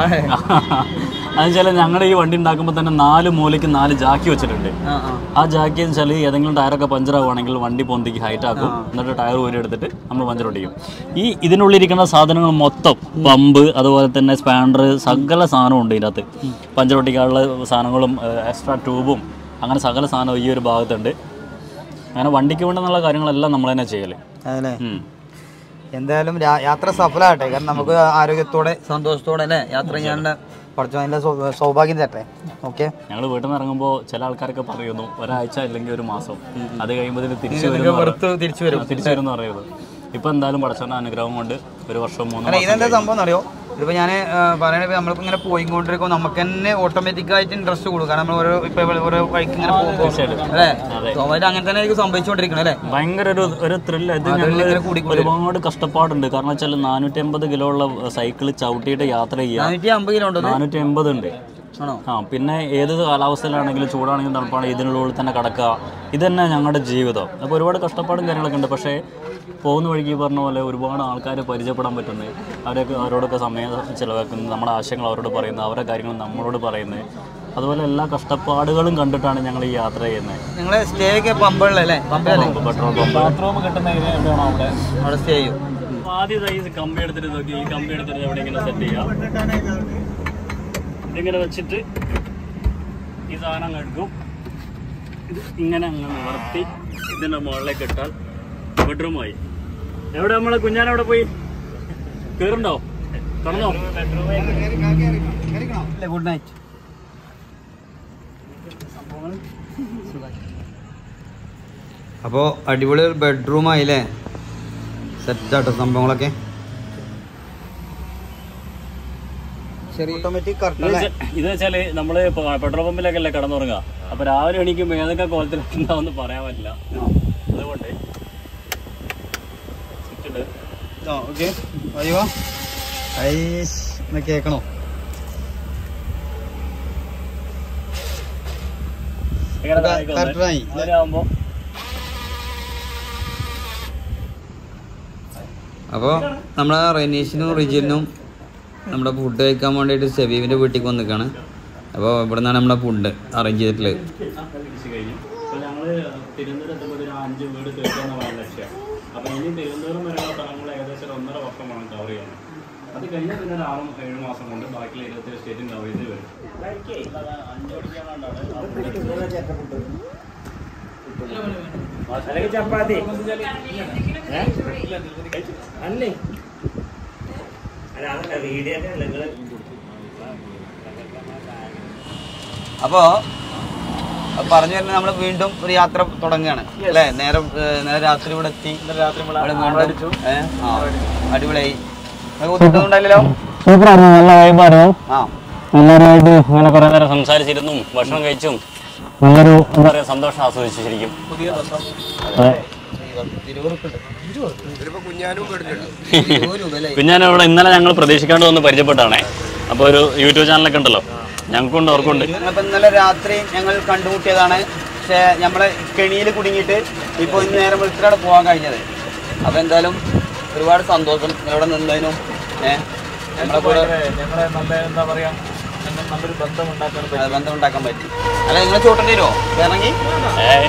എന്നുവെച്ചാൽ ഞങ്ങളുടെ ഈ വണ്ടി ഉണ്ടാക്കുമ്പോൾ തന്നെ നാല് മൂലയ്ക്ക് നാല് ജാക്കി വെച്ചിട്ടുണ്ട്
ആ ആ
ആ ജാക്കി എന്ന് വെച്ചാൽ ഏതെങ്കിലും ടയറൊക്കെ പഞ്ചർ ആവുകയാണെങ്കിൽ വണ്ടി പൊന്തിക്ക് ഹൈറ്റ് ആക്കും എന്നിട്ട് ടയർ ഊരി എടുത്തിട്ട് നമ്മൾ പഞ്ചർ ഒട്ടിക്കും ഈ ഇതിനുള്ളിരിക്കുന്ന സാധനങ്ങൾ മൊത്തം പമ്പ് അതുപോലെ തന്നെ സ്പാൻഡർ സകല സാധനവും ഉണ്ട് ഇതിനകത്ത് പഞ്ചർ ഒട്ടിക്കാനുള്ള സാധനങ്ങളും എക്സ്ട്രാ ട്യൂബും അങ്ങനെ സകല സാധനവും ഈ ഒരു ഭാഗത്തുണ്ട് അങ്ങനെ വണ്ടിക്ക് വേണ്ടുന്നുള്ള കാര്യങ്ങളെല്ലാം നമ്മൾ തന്നെ ചെയ്യല്
അതല്ലേ
ഉം.
എന്തായാലും രാ- യാത്ര സഫലമാകട്ടെ കാരണം നമുക്ക് ആരോഗ്യത്തോടെ സന്തോഷത്തോടെ അല്ലേ യാത്ര ചെയ്യാനുള്ള പഠിച്ചതിൻ്റെ സൗഭാഗ്യം തരട്ടെ ഓക്കെ
ഞങ്ങൾ വീട്ടിൽ നിന്ന് ഇറങ്ങുമ്പോൾ ചില ആൾക്കാരൊക്കെ പറയുന്നു ഒരാഴ്ച അല്ലെങ്കിൽ ഒരു മാസം അത് കഴിയുമ്പോൾ തിരിച്ചു വരും
വെറുത്ത് തിരിച്ചു വരും
തിരിച്ചു വരും എന്ന് പറയുന്നത് ഇപ്പൊ എന്തായാലും പടച്ചവന്റെ അനുഗ്രഹം കൊണ്ട് ഒരു വർഷം മൂന്ന്
അല്ല
മാസം
ഇതെന്താ സംഭവം എന്നറിയോ ഇതിപ്പോൾ ഞാൻ പറയണത് നമ്മൾക്ക് ഇങ്ങനെ പോയിക്കൊണ്ടിരിക്കുമ്പോൾ നമുക്ക് തന്നെ ഓട്ടോമാറ്റിക് ആയിട്ട് ഇൻട്രസ്റ്റ് കൂടും കാരണം നമ്മൾ ഓരോ ഇപ്പോൾ ഓരോ വഴിക്ക് ഇങ്ങനെ പോകുമ്പോൾ അല്ലേ സ്വാഭാവികം അങ്ങനെ തന്നെ ആയിരിക്കും സംഭവിച്ചുകൊണ്ടിരിക്കുന്നത് അല്ലേ
ഭയങ്കര ഒരു ഒരു ത്രില്ല് ഇത് ഞങ്ങൾ
ഇങ്ങനെ കൂടി
ഒരുപാട് കഷ്ടപ്പാടുണ്ട് കാരണം വെച്ചാൽ നാനൂറ്റി അമ്പത് കിലോ ഉള്ള സൈക്കിൾ ചവിട്ടിയിട്ട് യാത്ര ചെയ്യുക
നാനൂറ്റി അമ്പത് കിലോ ഉണ്ടോ ഇത്?
നാനൂറ്റി എൺപത് ഉണ്ട്
ആണോ
ആ പിന്നെ ഏത് കാലാവസ്ഥയിലാണെങ്കിലും ചൂടാണെങ്കിലും തണുപ്പാണെങ്കിലും ഇതിനുള്ളിൽ തന്നെ കിടക്കുക ഇത് തന്നെ ഞങ്ങളുടെ ജീവിതം അപ്പോൾ ഒരുപാട് കഷ്ടപ്പാടും കാര്യങ്ങളൊക്കെ ഉണ്ട് പക്ഷേ പോകുന്ന വഴിക്ക് ഈ പറഞ്ഞ പോലെ ഒരുപാട് ആൾക്കാരെ പരിചയപ്പെടാൻ പറ്റുന്നത് അവരൊക്കെ അവരോടൊക്കെ സമയം ചിലവാക്കുന്നത് നമ്മുടെ ആശയങ്ങൾ അവരോട് പറയുന്നത് അവരുടെ കാര്യങ്ങൾ നമ്മളോട് പറയുന്നത് അതുപോലെ എല്ലാ കഷ്ടപ്പാടുകളും കണ്ടിട്ടാണ് ഞങ്ങൾ ഈ യാത്ര ചെയ്യുന്നത്
നിങ്ങൾ സ്റ്റേ ഒക്കെ പമ്പുകളിലല്ലേ പമ്പല്ലേ
പെട്രോൾ പമ്പ്
ബാത്റൂം കിട്ടുന്ന ഏരിയ എവിടെയാണോ അവിടെ
അവിടെ സ്റ്റേ ചെയ്യും
ആദ്യമായി ഈ കമ്പി എടുത്തിട്ട് നോക്കി ഈ കമ്പി എടുത്തിട്ട് എവിടെ ഇങ്ങനെ സെറ്റ് ചെയ്യാം ഇതിങ്ങനെ വെച്ചിട്ട് ഈ സാധനം അങ്ങ് എടുക്കും ഇത് ഇങ്ങനെ അങ്ങ് നിവർത്തി ഇതിൻ്റെ മുകളിലേക്ക് ഇട്ടാൽ ബെഡ്റൂമായി എവിടെ നമ്മളെ കുഞ്ഞാനെവിടെ പോയി കേറുണ്ടോ കടന്നോ
ഗുഡ് നൈറ്റ് അപ്പോൾ അടിപൊളി ഒരു ബെഡ്റൂം ആയില്ലേ സെറ്റാട്ടോ സംഭവങ്ങളൊക്കെ ചെറിയ ഓട്ടോമാറ്റിക്
ഇത് വെച്ചാല് നമ്മള് ഇപ്പൊ പെട്രോൾ പമ്പിലൊക്കെ അല്ലേ കടന്നുറങ്ങുക അപ്പൊ രാവിലെ എണീക്കുമ്പോ ഏതൊക്കെ കോലത്തിലുണ്ടാവുമെന്ന് പറയാൻ പറ്റില്ല അതുകൊണ്ട് switch ഇട്.
ഓക്കെ അയ്യോ ഐസ് ഒന്ന് കേൾക്കണോ
എങ്ങനെ താഴേക്ക് വന്നേ?
കറക്റ്റായി.
അങ്ങനെ ആവുമ്പോ
അപ്പോൾ നമ്മളെ റെനീഷിനും റിജിനും നമ്മുടെ ഫുഡ് കഴിക്കാൻ വേണ്ടിയിട്ട് സെബീബിൻ്റെ വീട്ടിലേക്ക് വന്നിക്കാണ് അപ്പോൾ ഇവിടെ നിന്നാണ് നമ്മളെ ഫുഡ് അറേഞ്ച് ചെയ്തിട്ടുള്ളത്
ഇടിച്ച് കഴിഞ്ഞു അപ്പൊ ഞങ്ങള് തിരുവനന്തപുരം എത്തുമ്പോൾ ഒരു അഞ്ച് വീട് തീർക്കാന്ന് പറയുന്ന ലക്ഷ്യം അപ്പൊ ഇനി തിരുവനന്തപുരം വരെയുള്ള സ്ഥലങ്ങൾ ഏകദേശം ഒരു ഒന്നര വർഷം വേണം കവർ ചെയ്യാൻ അത് കഴിഞ്ഞാൽ പിന്നെ ഒരു ആറും ഏഴ് മാസം കൊണ്ട് ബാക്കിയുള്ള ഇരുപത്തേഴ് സ്റ്റേറ്റും കവർ ചെയ്ത് വരും അഞ്ച് അല്ലെങ്കിൽ ചപ്പാത്തി അല്ലേ അല്ല അതല്ല വീഡിയോ നിങ്ങൾ
അപ്പോൾ പറഞ്ഞു വരുന്നത് നമ്മൾ വീണ്ടും ഒരു യാത്ര തുടങ്ങുകയാണ് അല്ലേ നേരെ ഏഹ്, നേരെ രാത്രി ഇവിടെ എത്തി
രാത്രി
ഇവിടെ വീണ്ടും ഏഹ്, ആ, അടിപൊളിയായി നിങ്ങൾക്ക് ബുദ്ധിമുട്ടുണ്ടായില്ലല്ലോ
സൂപ്പറായിരുന്നു നല്ല വൈബായിരുന്നു
ആ
എല്ലാവരുമായിട്ട് അങ്ങനെ കുറേ നേരം സംസാരിച്ചിരുന്നും ഭക്ഷണം കഴിച്ചും നല്ലൊരു എന്താ പറയുക സന്തോഷം ആസ്വദിച്ചു ശരിക്കും
പുതിയ ബന്ധം
അതെ കുഞ്ഞാനും ഇവിടെ ഇന്നലെ ഞങ്ങൾ പ്രതീക്ഷിക്കാണ്ട് വന്ന് പരിചയപ്പെട്ടാണേ അപ്പോൾ ഒരു യൂട്യൂബ് ചാനലൊക്കെ ഉണ്ടല്ലോ ഞങ്ങൾക്കുണ്ട് അവർക്കുണ്ട്
ഞങ്ങളിപ്പോ ഇന്നലെ രാത്രി ഞങ്ങൾ കണ്ടുമുട്ടിയതാണ് പക്ഷെ നമ്മളെ കെണിയിൽ കുടുങ്ങിയിട്ട് ഇപ്പോൾ ഇന്ന് നേരം വിളിച്ചിട്ടാണ് പോകാൻ കഴിഞ്ഞത് അപ്പോൾ എന്തായാലും ഒരുപാട് സന്തോഷം ഇവിടെ നിന്നതിനും ഏഹ് നമ്മളെ കൂടെ
ഞങ്ങളെ നല്ല എന്താ പറയാ ഞങ്ങൾ നല്ലൊരു ബന്ധം ഉണ്ടാക്കാൻ
അത് ബന്ധം ഉണ്ടാക്കാൻ പറ്റി അല്ല നിങ്ങൾ ചോട്ടേണ്ടി വരുമോ ഇറങ്ങി
ഏയ്.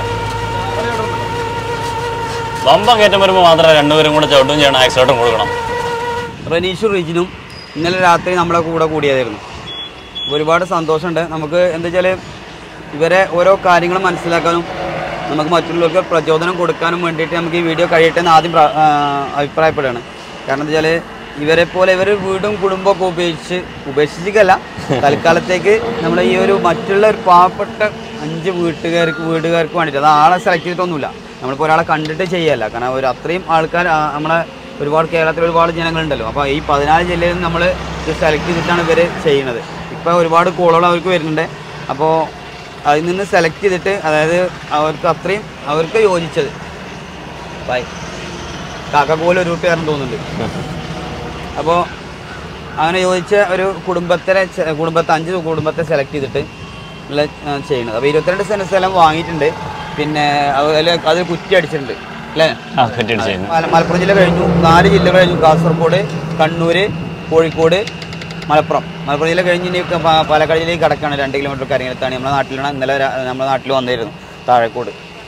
വമ്പം കയറ്റം വരുമ്പോൾ മാത്രമേ രണ്ടുപേരും കൂടെ ചവിട്ടും ചെയ്യണം ആക്സിഡൻറ്റും കൊടുക്കണം
റനീഷും റിജിനും ഇന്നലെ രാത്രി നമ്മളെ കൂടെ കൂടിയതായിരുന്നു അപ്പോൾ ഒരുപാട് സന്തോഷമുണ്ട് നമുക്ക് എന്താ വെച്ചാൽ ഇവരെ ഓരോ കാര്യങ്ങൾ മനസ്സിലാക്കാനും നമുക്ക് മറ്റുള്ളവർക്ക് പ്രചോദനം കൊടുക്കാനും വേണ്ടിയിട്ട് നമുക്ക് ഈ വീഡിയോ കഴിയട്ടെ എന്ന് ആദ്യം പ്ര- ആ, അഭിപ്രായപ്പെടുകയാണ് കാരണം എന്താ വെച്ചാൽ ഇവരെ പോലെ ഇവർ വീടും കുടുംബമൊക്കെ ഉപേക്ഷിച്ച് ഉപേക്ഷിച്ചിട്ടല്ല തൽക്കാലത്തേക്ക് നമ്മൾ ഈ ഒരു മറ്റുള്ള ഒരു പാവപ്പെട്ട അഞ്ച് വീട്ടുകാർക്ക് വീടുകാർക്ക് വേണ്ടിയിട്ട് അത് ആളെ സെലക്ട് ചെയ്തിട്ടൊന്നുമില്ല നമ്മളിപ്പോൾ ഒരാളെ കണ്ടിട്ട് ചെയ്യല്ല കാരണം ഒരു അത്രയും ആൾക്കാർ ആ, നമ്മളെ ഒരുപാട് കേരളത്തിൽ ഒരുപാട് ജനങ്ങളുണ്ടല്ലോ അപ്പോൾ ഈ പതിനാല് ജില്ലയിൽ നമ്മൾ സെലക്ട് ചെയ്തിട്ടാണ് ഇവർ ചെയ്യുന്നത് ഇപ്പോൾ ഒരുപാട് കോളുകൾ അവർക്ക് വരുന്നുണ്ട് അപ്പോൾ അതിൽ നിന്ന് സെലക്ട് ചെയ്തിട്ട് അതായത് അവർക്ക് അത്രയും അവർക്ക് യോജിച്ചത് ബൈ കാക്കക്കോല് ഒരു കൂട്ടുകാരൻ തോന്നുന്നുണ്ട് അപ്പോൾ അങ്ങനെ യോജിച്ച ഒരു കുടുംബത്തിനെ ചെ- കുടുംബത്തെ അഞ്ച് കുടുംബത്തെ സെലക്ട് ചെയ്തിട്ട് ഉള്ള ആ, ചെയ്യുന്നത് അപ്പോൾ ഇരുപത്തിരണ്ട് സെൻറ്റ് സ്ഥലം വാങ്ങിയിട്ടുണ്ട് പിന്നെ അതിൽ അതിൽ കുറ്റി അടിച്ചിട്ടുണ്ട് അല്ലേ
ആ കെട്ടിയിട്ട് ചെയ്യുന്നു
മല- മലപ്പുറം ജില്ല കഴിഞ്ഞു നാല് ജില്ല കഴിഞ്ഞു കാസർഗോഡ് കണ്ണൂർ കോഴിക്കോട് മലപ്പുറം മലപ്പുറം ജില്ല കഴിഞ്ഞ് ഇനി ക- പ- പാലക്കാട് ജില്ലയിൽ കിടക്കാണ് രണ്ട് കിലോമീറ്റർ കാര്യങ്ങളെത്താണ് നമ്മുടെ നാട്ടിലാണ് ഇന്നലെ രാ- നമ്മുടെ നാട്ടിൽ വന്നിരുന്നു താഴെക്കോട്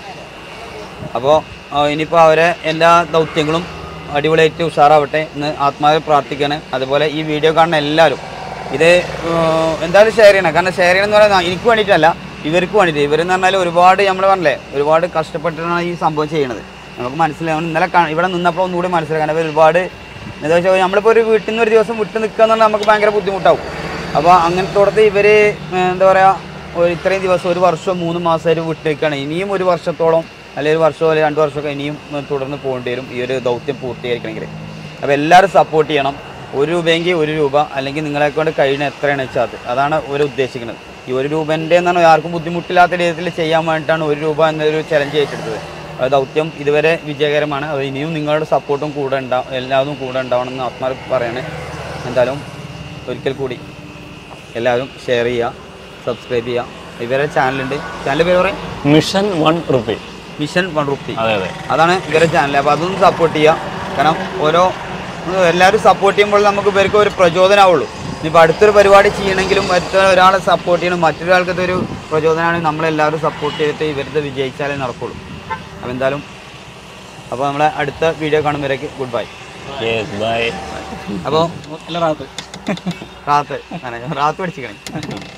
അപ്പോൾ ഇനിയിപ്പോൾ അവരെ എല്ലാ ദൗത്യങ്ങളും അടിപൊളിയായിട്ട് ഉഷാറാവട്ടെ എന്ന് ആത്മാവിൽ പ്രാർത്ഥിക്കുകയാണ് അതുപോലെ ഈ വീഡിയോ കാണുന്ന എല്ലാവരും ഇത് ഏഹ്, എന്തായാലും ഷെയർ ചെയ്യണം കാരണം ഷെയർ ചെയ്യണം എന്ന് പറയുന്നത് എനിക്ക് വേണ്ടിയിട്ടല്ല ഇവർക്ക് വേണ്ടിയിട്ട് ഇവരെന്ന് പറഞ്ഞാൽ ഒരുപാട് നമ്മൾ പറഞ്ഞില്ലേ ഒരുപാട് കഷ്ടപ്പെട്ടിട്ടാണ് ഈ സംഭവം ചെയ്യണത് നമുക്ക് മനസ്സിലാവും ഇന്നലെ കാ- ഇവിടെ നിന്നപ്പോൾ ഒന്നുകൂടി മനസ്സിലാക്കാൻ കാരണം ഇവർ ഒരുപാട് എന്താ വെച്ചാൽ നമ്മളിപ്പോൾ ഒരു വീട്ടിൽ നിന്ന് ഒരു ദിവസം വിട്ട് നിൽക്കുക എന്ന് പറഞ്ഞാൽ നമുക്ക് ഭയങ്കര ബുദ്ധിമുട്ടാവും അപ്പോൾ അങ്ങനത്തോടത്ത് ഇവർ എന്താ പറയുക ഒരു ഇത്രയും ദിവസം ഒരു വർഷം മൂന്ന് മാസമായിട്ട് വിട്ട് നിൽക്കുകയാണ് ഇനിയും ഒരു വർഷത്തോളം അല്ലെങ്കിൽ ഒരു വർഷമോ അല്ലെങ്കിൽ രണ്ട് വർഷമൊക്കെ ഇനിയും ഉം, തുടർന്ന് പോകേണ്ടി വരും ഈ ഒരു ദൗത്യം പൂർത്തീകരിക്കണമെങ്കിൽ അപ്പോൾ എല്ലാവരും സപ്പോർട്ട് ചെയ്യണം ഒരു രൂപയെങ്കിൽ ഒരു രൂപ അല്ലെങ്കിൽ നിങ്ങളെ കൊണ്ട് കഴിയുന്ന എത്രയാണ് വെച്ചാൽ അത് അതാണ് ഒരു ഉദ്ദേശിക്കുന്നത് ഈ ഒരു രൂപൻ്റെ എന്നാണ് ആർക്കും ബുദ്ധിമുട്ടില്ലാത്ത രീതിയിൽ ചെയ്യാൻ വേണ്ടിയിട്ടാണ് ഒരു രൂപ എന്നൊരു ചലഞ്ച് ഏറ്റെടുത്തത് ആ ദൗത്യം ഇതുവരെ വിജയകരമാണ് അത് ഇനിയും നിങ്ങളുടെ സപ്പോർട്ടും കൂടെ ഉണ്ടാവും എല്ലാവരും കൂടെ ഉണ്ടാവണം എന്ന് ആത്മാർ പറയണേ എന്തായാലും ഒരിക്കൽ കൂടി എല്ലാവരും ഷെയർ ചെയ്യുക സബ്സ്ക്രൈബ് ചെയ്യുക ഇവരെ ചാനലുണ്ട് ചാനൽ പേര് പറയും
mission one rupee
mission one rupee
അതെ അതെ
അതാണ് ഇവരുടെ ചാനൽ അപ്പോൾ അതൊന്നും സപ്പോർട്ട് ചെയ്യുക കാരണം ഓരോ എല്ലാവരും സപ്പോർട്ട് ചെയ്യുമ്പോൾ നമുക്ക് ഇവർക്ക് ഒരു പ്രചോദനമാവുള്ളൂ ഇനിയിപ്പോൾ അടുത്തൊരു പരിപാടി ചെയ്യണമെങ്കിലും അടുത്ത ഒരാളെ സപ്പോർട്ട് ചെയ്യണം മറ്റൊരാൾക്ക് ഇതൊരു പ്രചോദനമാണ് നമ്മളെല്ലാവരും സപ്പോർട്ട് ചെയ്തിട്ട് ഇവരുടെ വിജയിച്ചാലേ നടക്കുള്ളൂ അപ്പോൾ എന്തായാലും അപ്പോൾ നമ്മളെ അടുത്ത വീഡിയോ കാണുമ്പോഴേക്ക് ഗുഡ് ബൈ
യെസ് ബൈ
അപ്പോൾ
എല്ലാ റാത്ത്
റാത്ത് റാത്ത് പഠിച്ചിക്കണേ